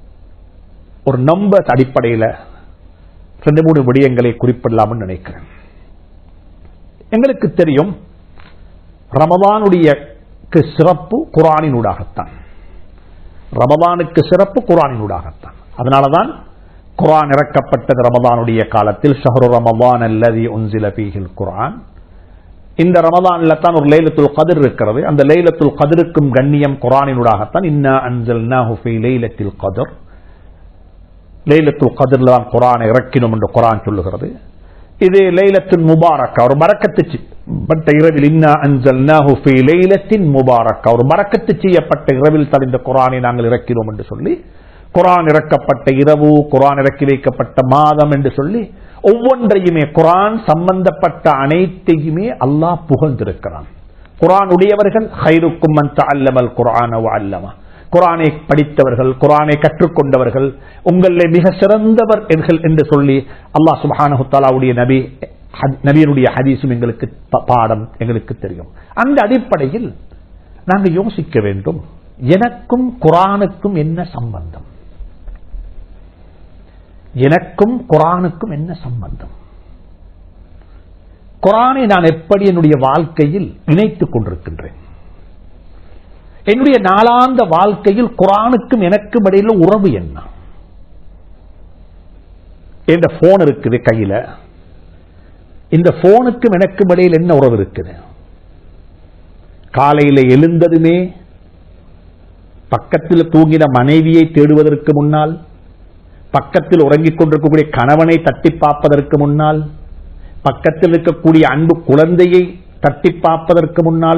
ஒரு நம்பர் அடிப்படையில் ரெண்டு மூணு விடயங்களை குறிப்பிடலாம்னு நினைக்கிறேன் எங்களுக்கு தெரியும் ரமதானுடைய சிறப்பு குரானினூடாகத்தான் ரமதானுக்கு சிறப்பு குரானினூடாகத்தான் அதனாலதான் குரான் இறக்கப்பட்டது ரமதானுடைய காலத்தில் ஷஹரு ரமதான் அல்லதி உன்சில பீகில் குரான் இந்த ரமதான்ல தான் ஒரு லைலத்துல் கதிர் இருக்கிறது அந்த லைலத்துல் கதிருக்கும் கண்ணியம் குரானினூடாகத்தான் இன்னா அன்சல்னாஹு ஃபீ லைலத்தில் கதிர் லைலத்துல் கதிர்ல தான் குரானை இறக்கினோம் என்று குரான் சொல்லுகிறது இது லைலத்தின் முபாரக் ஒரு மறக்கத்து பட்ட இரவில் இன்னா அன்சல்னாஹு ஃபீ லைலத்தின் முபாரக் ஒரு மறக்கத்து செய்யப்பட்ட இரவில் தான் இந்த குரானை நாங்கள் இறக்கினோம் என்று சொல்லி குரான் இறக்கப்பட்ட இரவு குரான் இறக்கி வைக்கப்பட்ட மாதம் என்று சொல்லி ஒவ்வொன்றையுமே குரான் சம்பந்தப்பட்ட அனைத்தையுமே அல்லாஹ் புகழ்ந்திருக்கிறான் குரான் உடையவர்கள் ஹைருக்கும் அல்லமல் குரான அல்லமா குரானை படித்தவர்கள் குரானை கற்றுக்கொண்டவர்கள் உங்களில் மிக சிறந்தவர் என்று சொல்லி அல்லாஹ் சுபானஹுத்தாலாவுடைய நபி நபியனுடைய ஹதீஸும் எங்களுக்கு பாடம் எங்களுக்கு தெரியும் அந்த அடிப்படையில் நாங்கள் யோசிக்க வேண்டும் எனக்கும் குரானுக்கும் என்ன சம்பந்தம் எனக்கும் குரானுக்கும் என்ன சம்பந்தம் குரானை நான் எப்படி என்னுடைய வாழ்க்கையில் இணைத்துக் கொண்டிருக்கின்றேன் என்னுடைய நாளாந்த வாழ்க்கையில் குரானுக்கும் எனக்கும் இடையில உறவு என்ன இந்த போன் இருக்குது கையில இந்த போனுக்கும் எனக்கும் இடையில் என்ன உறவு இருக்குது காலையில் எழுந்ததுமே பக்கத்தில் தூங்கின மனைவியை தேடுவதற்கு முன்னால் பக்கத்தில் உறங்கிக் கொண்டிருக்கக்கூடிய கணவனை தட்டி பார்ப்பதற்கு முன்னால் பக்கத்தில் இருக்கக்கூடிய அன்பு குழந்தையை தட்டி பார்ப்பதற்கு முன்னால்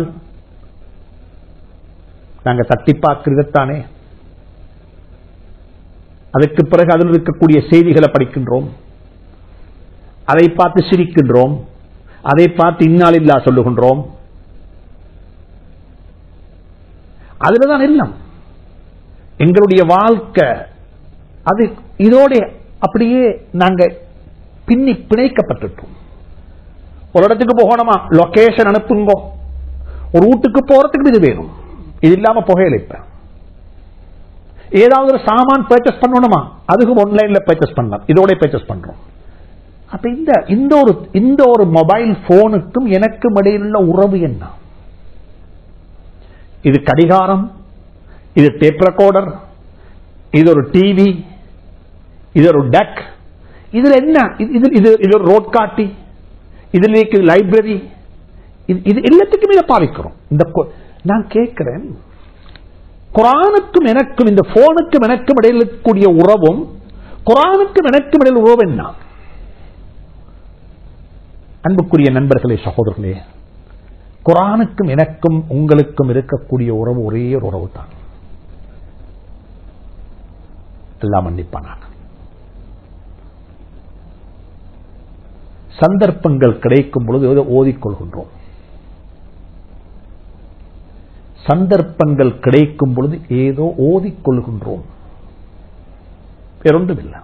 நாங்க தட்டி பார்க்கிறதானே அதுக்கு பிறகு அதில் இருக்கக்கூடிய செய்திகளை படிக்கின்றோம் அதை பார்த்து சிரிக்கின்றோம் அதை பார்த்து இன்னால் இல்லா சொல்லுகின்றோம் அதுலதான் எல்லாம் எங்களுடைய வாழ்க்கை அது இதோட அப்படியே நாங்க பின்னி பிணைக்கப்பட்டுட்டோம் ஒரு இடத்துக்கு போகணுமா லொகேஷன் அனுப்புங்க ஒரு வீட்டுக்கு போறதுக்கு இது வேணும் இது இல்லாம புகையில இப்ப ஏதாவது ஒரு சாமான் பர்ச்சேஸ் பண்ணணுமா அதுக்கும் ஆன்லைன்ல பர்ச்சேஸ் பண்ணலாம் இதோட பர்ச்சேஸ் பண்றோம் அப்ப இந்த இந்த ஒரு இந்த ஒரு மொபைல் போனுக்கும் எனக்கும் இடையிலுள்ள உறவு என்ன இது கடிகாரம் இது டேப் ரெக்கார்டர் இது ஒரு டிவி இது ஒரு டக் இதுல என்ன இது இது இது ஒரு ரோட் காட்டி இதுல இருக்குது லைப்ரரி இது எல்லாத்துக்கும் இதை பாவிக்கிறோம் இந்த நான் கேட்கிறேன் குரானுக்கும் எனக்கும் இந்த போனுக்கும் எனக்கும் இடையில் இருக்கக்கூடிய உறவும் குரானுக்கும் எனக்கும் இடையில் உறவு என்ன அன்புக்குரிய நண்பர்களே சகோதரர்களே குரானுக்கும் எனக்கும் உங்களுக்கும் இருக்கக்கூடிய உறவு ஒரே ஒரு உறவு தான் எல்லாம் மன்னிப்பானாக சந்தர்ப்பங்கள் கிடைக்கும் பொழுது ஓதிக்கொள்கின்றோம் சந்தர்ப்பங்கள் கிடைக்கும் பொழுது ஏதோ ஓதிக்கொள்கின்றோம் வேறொன்றும் இல்லை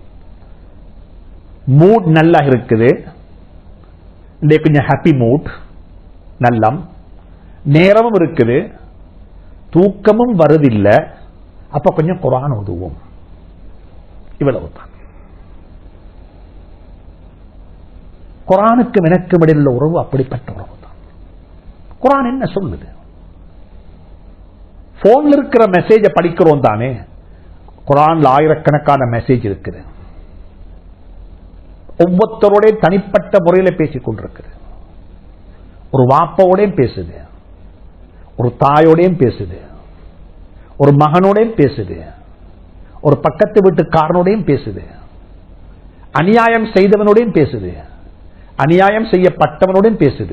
மூட் நல்லா இருக்குது இன்றைக்கு கொஞ்சம் ஹாப்பி மூட் நல்லம் நேரமும் இருக்குது தூக்கமும் வருதில்லை அப்ப கொஞ்சம் குரான் ஓதுவோம் இவ்வளவு தான் குரானுக்கும் எனக்கும் இடையில் உறவு அப்படிப்பட்ட உறவு தான் குரான் என்ன சொல்லுது போன்ல இருக்கிற மெசேஜ படிக்கிறோம் தானே குரான்ல ஆயிரக்கணக்கான மெசேஜ் இருக்குது ஒவ்வொருத்தரோட தனிப்பட்ட முறையில் பேசிக் கொண்டிருக்குது ஒரு வாப்போடையும் பேசுது ஒரு தாயோடையும் பேசுது ஒரு மகனோடையும் பேசுது ஒரு பக்கத்து வீட்டுக்காரனோடையும் பேசுது அநியாயம் செய்தவனோடையும் பேசுது அநியாயம் செய்யப்பட்டவனோடையும் பேசுது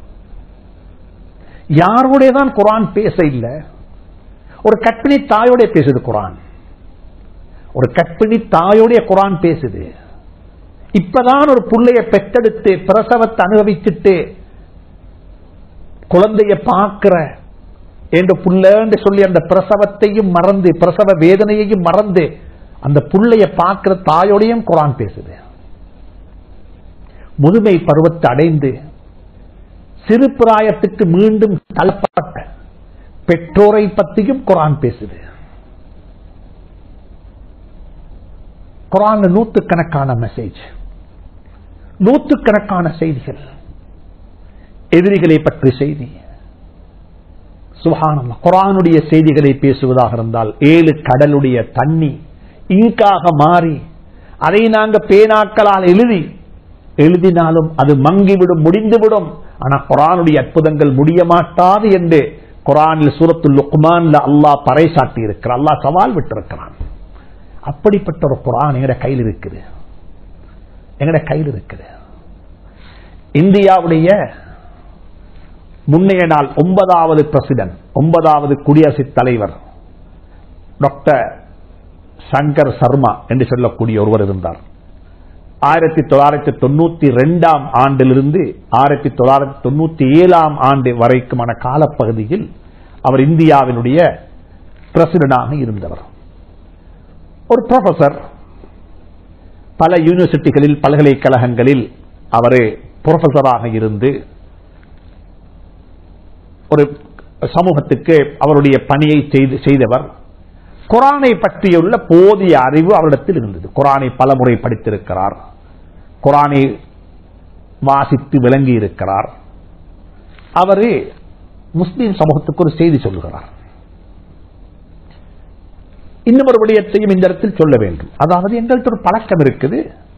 யாரோட தான் குரான் பேச இல்லை ஒரு கற்பிணி தாயோட பேசுது குரான் ஒரு கற்பிணி தாயோடைய குரான் பேசுது இப்பதான் ஒரு புள்ளைய பெற்றெடுத்து பிரசவத்தை அனுபவிச்சுட்டு குழந்தைய பார்க்கிற என்று புள்ளன்னு சொல்லி அந்த பிரசவத்தையும் மறந்து பிரசவ வேதனையையும் மறந்து அந்த புள்ளைய பார்க்கிற தாயோடையும் குரான் பேசுது முதுமை பருவத்தை அடைந்து சிறு பிராயத்துக்கு மீண்டும் தள்ளப்பட்ட பெற்றோரை பற்றியும் குரான் பேசுது குரான் நூத்துக்கணக்கான மெசேஜ் நூற்றுக்கணக்கான செய்திகள் எதிரிகளை பற்றி செய்தி சுகானம் குரானுடைய செய்திகளை பேசுவதாக இருந்தால் ஏழு கடலுடைய தண்ணி இங்காக மாறி அதை நாங்க பேனாக்களால் எழுதி எழுதினாலும் அது மங்கிவிடும் முடிந்துவிடும் ஆனா குரானுடைய அற்புதங்கள் முடிய மாட்டாது என்று குரானில் சூரத்துல் லுக்மான்ல அல்லாஹ் பறைசாட்டி இருக்கிறார் அல்லாஹ் சவால் விட்டிருக்கிறான் அப்படிப்பட்ட ஒரு குரான் எங்கட கையில் இருக்குது எங்கட கையில் இருக்குது இந்தியாவுடைய முன்னைய நாள் ஒன்பதாவது பிரசிடன்ட் ஒன்பதாவது குடியரசுத் தலைவர் டாக்டர் சங்கர் சர்மா என்று சொல்லக்கூடிய ஒருவர் இருந்தார் ஆயிரத்தி தொள்ளாயிரத்தி தொண்ணூத்தி ரெண்டாம் ஆண்டிலிருந்து ஆயிரத்தி தொள்ளாயிரத்தி தொண்ணூத்தி ஏழாம் ஆண்டு வரைக்குமான காலப்பகுதியில் அவர் இந்தியாவினுடைய பிரசிடண்டாக இருந்தவர் ஒரு ப்ரொஃபசர் பல யூனிவர்சிட்டிகளில் பல்கலைக்கழகங்களில் அவர் ப்ரொஃபசராக இருந்து ஒரு சமூகத்துக்கு அவருடைய பணியை செய்து செய்தவர் குரானை பற்றியுள்ள போதிய அறிவு அவரிடத்தில் இருந்தது குரானை பலமுறை படித்திருக்கிறார் குரானை வாசித்து விளங்கி இருக்கிறார் அவரு முஸ்லீம் சமூகத்துக்கு ஒரு செய்தி சொல்லுகிறார் இன்னும் ஒரு விடயத்தையும் இந்த இடத்தில் சொல்ல வேண்டும் அதாவது எங்கள்கிட்ட ஒரு பழக்கம் இருக்குது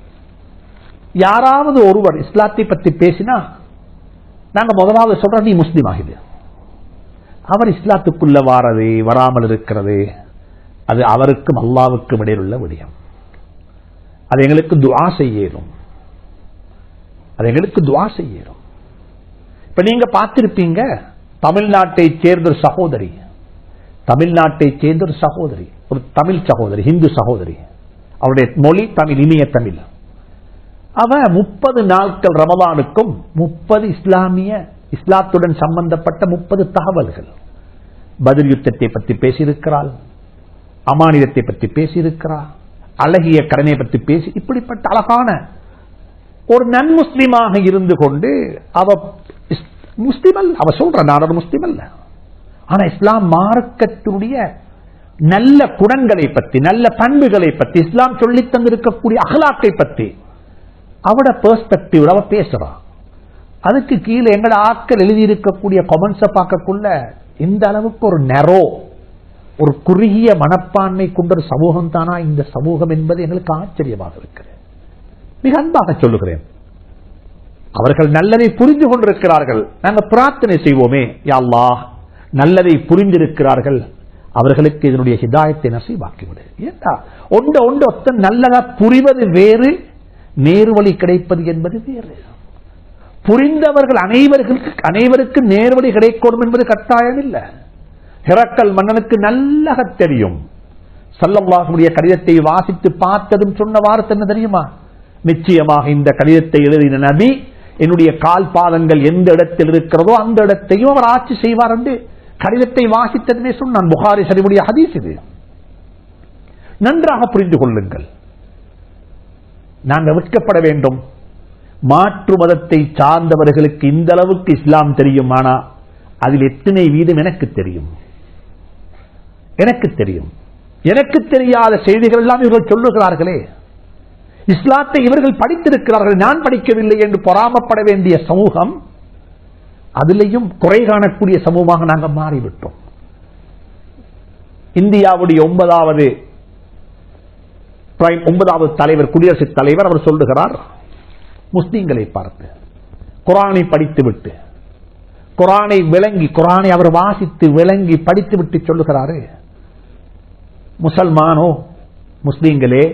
யாராவது ஒருவர் இஸ்லாத்தை பற்றி பேசினா நாங்க முதலாவது சொல்றோம் நீ முஸ்லீம் ஆகுது அவர் இஸ்லாத்துக்குள்ள வாரது வராமல் இருக்கிறது அது அவருக்கும் அல்லாவுக்கும் இடையில் உள்ள விடயம் அது எங்களுக்கு துவா செய்யணும் அது எங்களுக்கு துவா செய்யணும் இப்ப நீங்க பார்த்திருப்பீங்க தமிழ்நாட்டை சேர்ந்த ஒரு சகோதரி தமிழ்நாட்டை சேர்ந்த ஒரு சகோதரி ஒரு தமிழ் சகோதரி ஹிந்து சகோதரி அவருடைய மொழி தமிழ் இனிய தமிழ் அவ முப்பது நாட்கள் ரமதானுக்கும் முப்பது இஸ்லாமிய இஸ்லாத்துடன் சம்பந்தப்பட்ட முப்பது தகவல்கள் பதில் யுத்தத்தை பற்றி பேசியிருக்கிறாள் அமானிதத்தை பற்றி பேசியிருக்கிறார் அழகிய கடனை பற்றி பேசி இப்படிப்பட்ட அழகான ஒரு நன் முஸ்லீமாக இருந்து கொண்டு அவ முஸ்லிம் அல்ல அவ சொல்ற நான் ஒரு முஸ்லிம் அல்ல ஆனா இஸ்லாம் மார்க்கத்தினுடைய நல்ல குணங்களை பற்றி நல்ல பண்புகளை பற்றி இஸ்லாம் சொல்லி தந்திருக்கக்கூடிய அகலாக்கை பற்றி அவட பெர்ஸ்பெக்டிவ் அவ பேசுறா அதுக்கு கீழே எங்கட ஆட்கள் எழுதியிருக்கக்கூடிய கொமெண்ட்ஸை பார்க்கக்குள்ள இந்த அளவுக்கு ஒரு நெரோ ஒரு குறுகிய மனப்பான்மை கொண்ட ஒரு சமூகம் தானா இந்த சமூகம் என்பது எங்களுக்கு ஆச்சரியமாக இருக்கிறது மிக அன்பாக சொல்லுகிறேன் அவர்கள் நல்லதை புரிந்து கொண்டிருக்கிறார்கள் நாங்கள் பிரார்த்தனை செய்வோமே யாழ்லா நல்லதை புரிந்திருக்கிறார்கள் அவர்களுக்கு இதனுடைய ஹிதாயத்தை நசீவாக்கிவிடு ஏண்டா ஒண்ட ஒண்ட ஒத்த நல்லதா புரிவது வேறு நேர்வழி கிடைப்பது என்பது வேறு புரிந்தவர்கள் அனைவர்களுக்கு அனைவருக்கு நேர்வழி கிடைக்கணும் என்பது கட்டாயம் இல்லை ஹிரக்கல் மன்னனுக்கு நல்லக தெரியும் சல்லல்லாஹுடைய கடிதத்தை வாசித்து பார்த்ததும் சொன்ன வார்த்தை என்ன தெரியுமா நிச்சயமாக இந்த கடிதத்தை எழுதின நபி என்னுடைய கால் பாதங்கள் எந்த இடத்தில் இருக்கிறதோ அந்த இடத்தையும் அவர் ஆட்சி செய்வார் என்று கடிதத்தை வாசித்ததுமே சொன்னான் புகாரி சரிவுடைய ஹதீஸ் இது நன்றாக புரிந்து கொள்ளுங்கள் நாங்கள் விற்கப்பட வேண்டும் மாற்று மதத்தை சார்ந்தவர்களுக்கு இந்த அளவுக்கு இஸ்லாம் தெரியும் ஆனா அதில் எத்தனை வீதம் எனக்கு தெரியும் எனக்கு தெரியும் எனக்கு தெரியாத செய்திகள் எல்லாம் இவர்கள் சொல்லுகிறார்களே இஸ்லாத்தை இவர்கள் படித்திருக்கிறார்கள் நான் படிக்கவில்லை என்று பொறாமப்பட வேண்டிய சமூகம் அதிலையும் குறை காணக்கூடிய சமூகமாக நாங்கள் மாறிவிட்டோம் இந்தியாவுடைய ஒன்பதாவது ஒன்பதாவது தலைவர் குடியரசுத் தலைவர் அவர் சொல்லுகிறார் முஸ்லீம்களை பார்த்து குரானை படித்துவிட்டு குரானை விளங்கி குரானை அவர் வாசித்து விளங்கி படித்து விட்டு சொல்லுகிறாரு முசல்மானோ முஸ்லீம்களே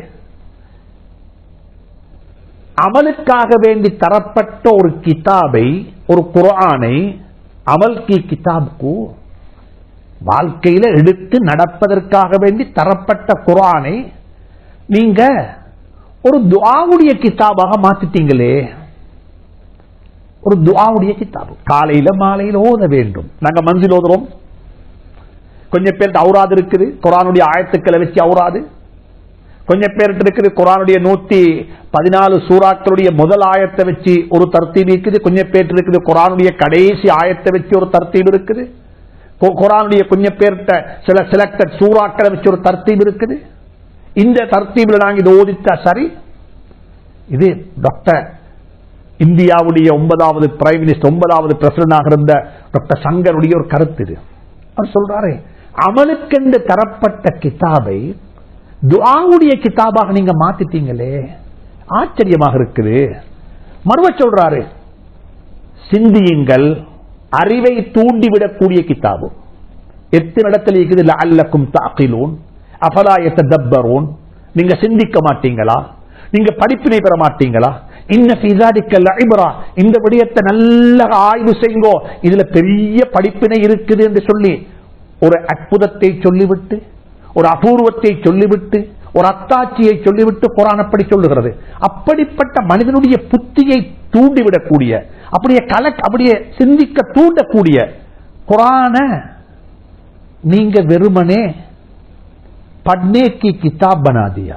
அமலுக்காக வேண்டி தரப்பட்ட ஒரு கிதாபை ஒரு குரானை அமல் கி கிதாப்கு வாழ்க்கையில எடுத்து நடப்பதற்காக வேண்டி தரப்பட்ட குரானை நீங்க ஒரு துவாவுடைய கிதாபாக மாத்திட்டீங்களே ஒரு துவாவுடைய கிதாபு காலையில மாலையில ஓத வேண்டும் நாங்க மஞ்சில் ஓதுறோம் கொஞ்சம் பேர்கிட்ட அவுராது இருக்குது குரானுடைய ஆயத்துக்களை வச்சு அவுராது கொஞ்சம் பேர்கிட்ட இருக்குது குரானுடைய நூத்தி பதினாலு சூறாக்களுடைய முதல் ஆயத்தை வச்சு ஒரு தர்த்தீப் இருக்குது கொஞ்சம் பேர்ட்டு இருக்குது குரானுடைய கடைசி ஆயத்தை வச்சு ஒரு தர்த்தீப் இருக்குது குரானுடைய கொஞ்சம் பேர்கிட்ட சில செலக்டட் சூறாக்களை வச்சு ஒரு தர்த்தீப் இருக்குது இந்த தர்த்தீபில் நாங்க இது ஓதித்தா சரி இது டாக்டர் இந்தியாவுடைய ஒன்பதாவது பிரைம் மினிஸ்டர் ஒன்பதாவது பிரசிடண்டாக இருந்த டாக்டர் சங்கருடைய ஒரு கருத்து இது அவர் சொல்றாரு அமலுக்கென்று தரப்பட்ட கிதாபை துஆவுடைய கிதாபாக நீங்க மாத்திட்டீங்களே ஆச்சரியமாக இருக்குது மறுவ சொல்றாரு சிந்தியுங்கள் அறிவை தூண்டிவிடக்கூடிய கிதாபு எத்தனை இடத்துல இருக்குது அல்லக்கும் தாக்கிலூன் அபலாயத்தை தப்பரோன் நீங்க சிந்திக்க மாட்டீங்களா நீங்க படிப்பினை பெற மாட்டீங்களா இன்ன ஃபிசாடிக்கல் ஐபரா இந்த விடயத்தை நல்ல ஆய்வு செய்யுங்கோ இதுல பெரிய படிப்பினை இருக்குது என்று சொல்லி ஒரு அற்புதத்தை சொல்லிவிட்டு ஒரு அபூர்வத்தை சொல்லிவிட்டு ஒரு அத்தாட்சியை சொல்லிவிட்டு குரான் அப்படி சொல்லுகிறது அப்படிப்பட்ட மனிதனுடைய புத்தியை தூண்டிவிடக்கூடிய அப்படியே கல அப்படியே சிந்திக்க தூண்டக்கூடிய குரான நீங்க வெறுமனே पढ़ने की किताब बना दिया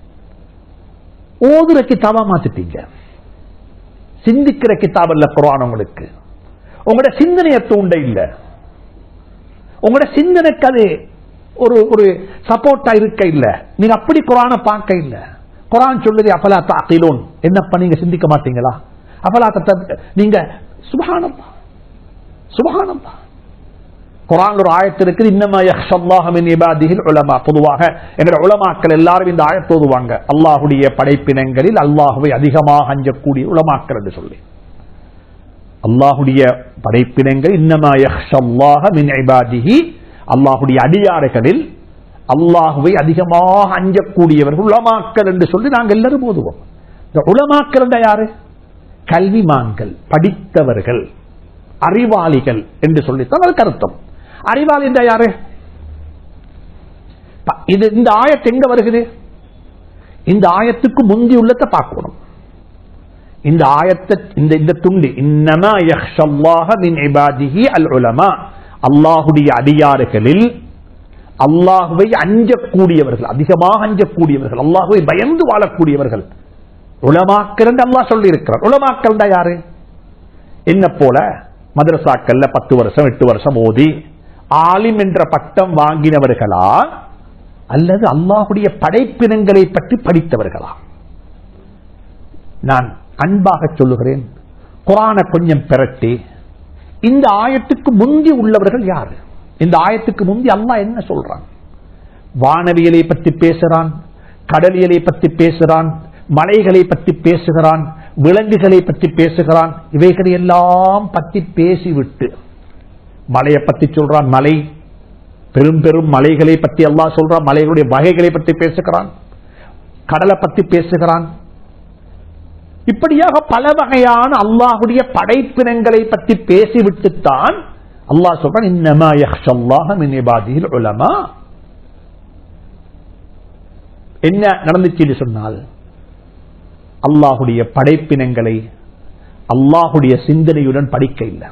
ஓதுற கிதாபா மாத்திட்டீங்க சிந்திக்கிற கிதாப் அல்ல குரான் உங்களுக்கு உங்களோட சிந்தனையை தூண்ட இல்ல உங்களோட சிந்தனைக்கு அது ஒரு ஒரு சப்போர்ட்டா இருக்க இல்ல நீங்க அப்படி குரான பார்க்க இல்ல குரான் சொல்லுது அபலா தாக்கிலோன் என்னப்பா நீங்க சிந்திக்க மாட்டீங்களா அபலா தத்த நீங்க சுபகானம் சுபகானம் குரான் ஒரு ஆயத்து இருக்குது இன்னமா யஹ்ஷல்லாஹு மின் இபாதிஹில் உலமா பொதுவாக எங்களுடைய உலமாக்கள் எல்லாரும் இந்த ஆயத்து ஓதுவாங்க அல்லாஹ்வுடைய படைப்பினங்களில் அல்லாஹ்வை அதிகமாக அஞ்சக்கூடிய உலமாக்கள் என்று சொல்லி அல்லாஹ்வுடைய படைப்பினங்கள் இன்னமா யஹ்ஷல்லாஹ மின் இபாதிஹி அல்லாஹ்வுடைய அடியாறுகளில் அல்லாஹ்வை அதிகமாக அஞ்சக்கூடியவர்கள் உலமாக்கள் என்று சொல்லி நாங்கள் எல்லாரும் ஓதுவோம் இந்த உலமாக்கள் என்ற யாரு கல்விமான்கள் படித்தவர்கள் அறிவாளிகள் என்று சொல்லித்தான் அதுக்கு அர்த்தம் அறிவாளி என்ற யாரு ப- இது இந்த ஆயத்து எங்க வருகிறது இந்த ஆயத்துக்கு முந்தி உள்ளத்தை பார்க்கணும் இந்த ஆயத்தை இந்த இந்த துண்டு இன்னமா யஹ்ஷல்லாஹ மின் இபாதிஹி அல் உலமா அல்லாஹுடைய அடியாறுகளில் அல்லாஹுவை அஞ்சக்கூடியவர்கள் அதிகமாக அஞ்சக்கூடியவர்கள் அல்லாஹுவை பயந்து வாழக்கூடியவர்கள் உலமாக்கள் என்று அல்லாஹ் சொல்லி இருக்கிறார் உலமாக்கள் யாரு என்ன போல மதரசாக்கள்ல பத்து வருஷம் எட்டு வருஷம் ஓதி ஆலிம் என்ற பட்டம் வாங்கினவர்களா அல்லது அல்லாஹுடைய படைப்பினங்களை பற்றி படித்தவர்களா நான் அன்பாக சொல்லுகிறேன் குரானை கொஞ்சம் பிரட்டி இந்த ஆயத்துக்கு முந்தி உள்ளவர்கள் யாரு இந்த ஆயத்துக்கு முந்தி அல்லாஹ் என்ன சொல்றான் வானவியலை பற்றி பேசுறான் கடலியலை பற்றி பேசுறான் மலைகளை பற்றி பேசுகிறான் விலங்குகளை பற்றி பேசுகிறான் இவைகளை எல்லாம் பற்றி பேசிவிட்டு மலையை பற்றி சொல்றான் மலை பெரும் பெரும் மலைகளை பற்றி அல்லாஹ் சொல்றான் மலைகளுடைய வகைகளை பற்றி பேசுகிறான் கடலை பற்றி பேசுகிறான் இப்படியாக பல வகையான அல்லாஹுடைய படைப்பினங்களை பற்றி பேசிவிட்டுத்தான் அல்லாஹ் சொல்றான் இன்னமா யஹ்ஷல்லாஹ மின் இபாதிஹில் உலமா என்ன நடந்துச்சு சொன்னால் அல்லாஹுடைய படைப்பினங்களை அல்லாஹுடைய சிந்தனையுடன் படிக்க இல்லை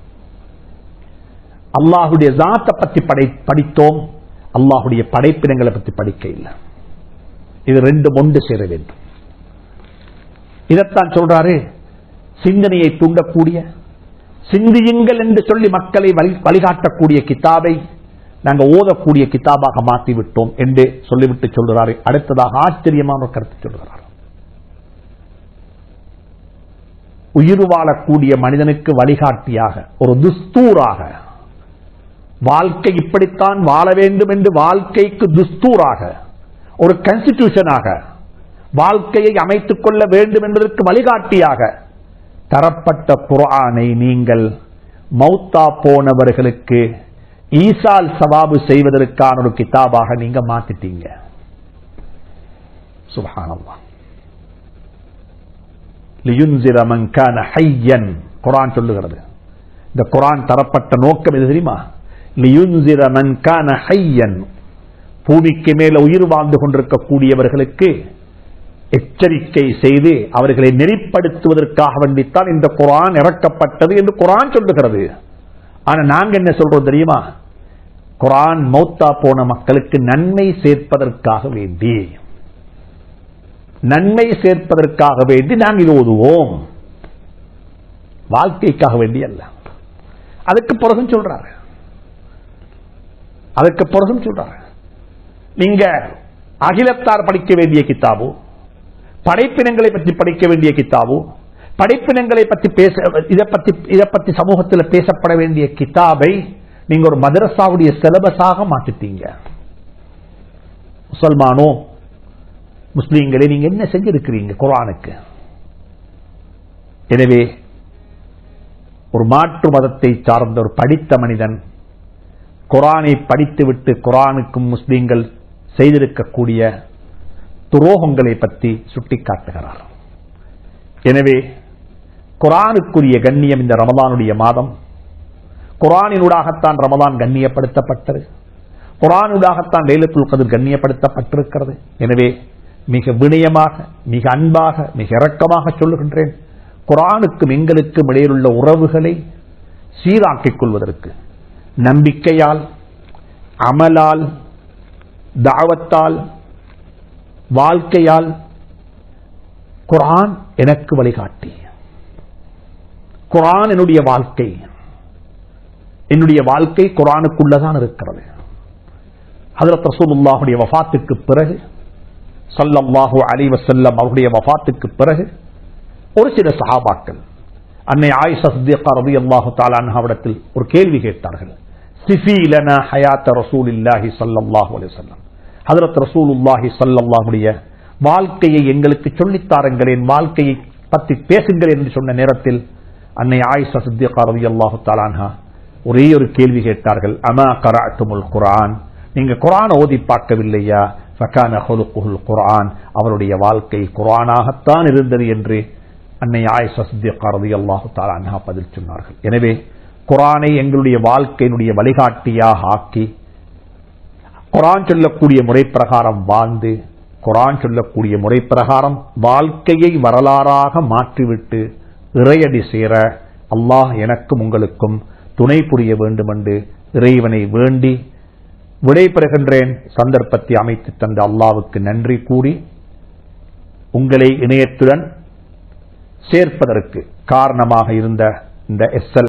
அல்லாஹுடைய ஜாத்தை பற்றி படை படித்தோம் அல்லாஹுடைய படைப்பினங்களை பற்றி படிக்க இல்லை இது ரெண்டு ஒன்று சேர வேண்டும் இதைத்தான் சொல்றாரு சிந்தனையை தூண்டக்கூடிய சிந்தியுங்கள் என்று சொல்லி மக்களை வழி- வழிகாட்டக்கூடிய கிதாபை நாங்க ஓதக்கூடிய கிதாபாக மாற்றி விட்டோம் என்று சொல்லிவிட்டு சொல்கிறாரு அடுத்ததாக ஆச்சரியமான ஒரு கருத்து சொல்கிறார் உயிர் வாழக்கூடிய மனிதனுக்கு வழிகாட்டியாக ஒரு துஸ்தூராக வாழ்க்கை இப்படித்தான் வாழ வேண்டும் என்று வாழ்க்கைக்கு துஸ்தூராக ஒரு கன்ஸ்டிடியூஷனாக வாழ்க்கையை அமைத்துக் கொள்ள வேண்டும் என்பதற்கு வழிகாட்டியாக தரப்பட்ட குர்ஆனை நீங்கள் மௌத்தா போனவர்களுக்கு ஈசால் சவாபு செய்வதற்கான ஒரு கிதாபாக நீங்க மாத்திட்டீங்க சுபஹானல்லாஹ் லியுன்சிர மன் கான ஹய்யன் குர்ஆன் சொல்லுகிறது இந்த குர்ஆன் தரப்பட்ட நோக்கம் எது தெரியுமா லியுன்சிர மன் கான ஹய்யன் பூமிக்கு மேல உயிர் வாழ்ந்து கொண்டிருக்கக்கூடியவர்களுக்கு எச்சரிக்கை செய்து அவர்களை நெறிப்படுத்துவதற்காக வேண்டித்தான் இந்த குரான் இறக்கப்பட்டது என்று குரான் சொல்லுகிறது ஆனா நாங்க என்ன சொல்றோம் தெரியுமா குரான் மௌத்தா போன மக்களுக்கு நன்மை சேர்ப்பதற்காக வேண்டி நன்மை சேர்ப்பதற்காக வேண்டி நாங்கள் இது ஓதுவோம் வாழ்க்கைக்காக வேண்டி அல்ல அதுக்கு பிறகும் சொல்றாரு அதுக்கு பிறகும் சொல்றாரு நீங்க அகிலத்தார் படிக்க வேண்டிய கித்தாபோ படைப்பினங்களை பற்றி படிக்க வேண்டிய கித்தாபோ படைப்பினங்களை பற்றி பேச இதை பற்றி இதை பற்றி சமூகத்தில் பேசப்பட வேண்டிய கிதாபை நீங்க ஒரு மதரசாவுடைய சிலபஸாக மாத்திட்டீங்க முசல்மானோ முஸ்லீம்களே நீங்க என்ன செஞ்சிருக்கிறீங்க குரானுக்கு எனவே ஒரு மாற்று மதத்தை சார்ந்த ஒரு படித்த மனிதன் குரானை படித்துவிட்டு குரானுக்கும் முஸ்லீம்கள் செய்திருக்கக்கூடிய துரோகங்களை பற்றி சுட்டிக்காட்டுகிறார் எனவே குரானுக்குரிய கண்ணியம் இந்த ரமதானுடைய மாதம் குரானினூடாகத்தான் ரமதான் கண்ணியப்படுத்தப்பட்டது குரானூடாகத்தான் லைலத்துல் கதிர் கண்ணியப்படுத்தப்பட்டிருக்கிறது எனவே மிக வினயமாக மிக அன்பாக மிக இரக்கமாக சொல்லுகின்றேன் குரானுக்கும் எங்களுக்கும் இடையிலுள்ள உறவுகளை சீராக்கிக் கொள்வதற்கு நம்பிக்கையால் அமலால் தாவத்தால் வாழ்க்கையால் குரான் எனக்கு வழிகாட்டி குரான் என்னுடைய வாழ்க்கை என்னுடைய வாழ்க்கை குரானுக்குள்ளதான் இருக்கிறது ஹதரத் ரசூலுல்லாஹுடைய வஃபாத்துக்கு பிறகு சல்லல்லாஹு அலைஹி வஸல்லம் அவருடைய வஃபாத்துக்கு பிறகு ஒரு சில சஹாபாக்கள் அன்னை ஆயிஷா சித்திகா ரலியல்லாஹு தஆலா அன்ஹாவிடத்தில் ஒரு கேள்வி கேட்டார்கள் சிஃபி லனா ஹயாத்த ரசூலில்லாஹி ஸல்லல்லாஹு அலைஹி வஸல்லம் ஹஜரத் ரசூலுல்லாஹி ஸல்லல்லாஹுடைய வாழ்க்கையை எங்களுக்கு சொல்லித் தாருங்களேன் வாழ்க்கையை பற்றி பேசுங்கள் என்று சொன்ன நேரத்தில் அன்னை ஆயிஷா சித்திகா ரலியல்லாஹு தஆலா அன்ஹா ஒரே ஒரு கேள்வி கேட்டார்கள் அமா கரஅத்துமுல் குர்ஆன் நீங்க குர்ஆன் ஓதி பார்க்கவில்லையா ஃபகான ஹுலுகுல் குர்ஆன் அவருடைய வாழ்க்கை குர்ஆனாகத்தான் இருந்தது என்று அன்னை ஆயிஷா சித்திகா ரலியல்லாஹு தஆலா அன்ஹா பதில் சொன்னார்கள் எனவே குர்ஆனை எங்களுடைய வாழ்க்கையினுடைய வழிகாட்டியாக ஆக்கி குரான் சொல்லக்கூடிய முறை பிரகாரம் வாழ்ந்து குரான் சொல்லக்கூடிய முறை பிரகாரம் வாழ்க்கையை வரலாறாக மாற்றிவிட்டு இறையடி சேர அல்லாஹ் எனக்கும் உங்களுக்கும் துணை புரிய வேண்டும் என்று இறைவனை வேண்டி விடைபெறுகின்றேன் சந்தர்ப்பத்தை அமைத்து தந்த அல்லாவுக்கு நன்றி கூறி உங்களை இணையத்துடன் சேர்ப்பதற்கு காரணமாக இருந்த இந்த எஸ்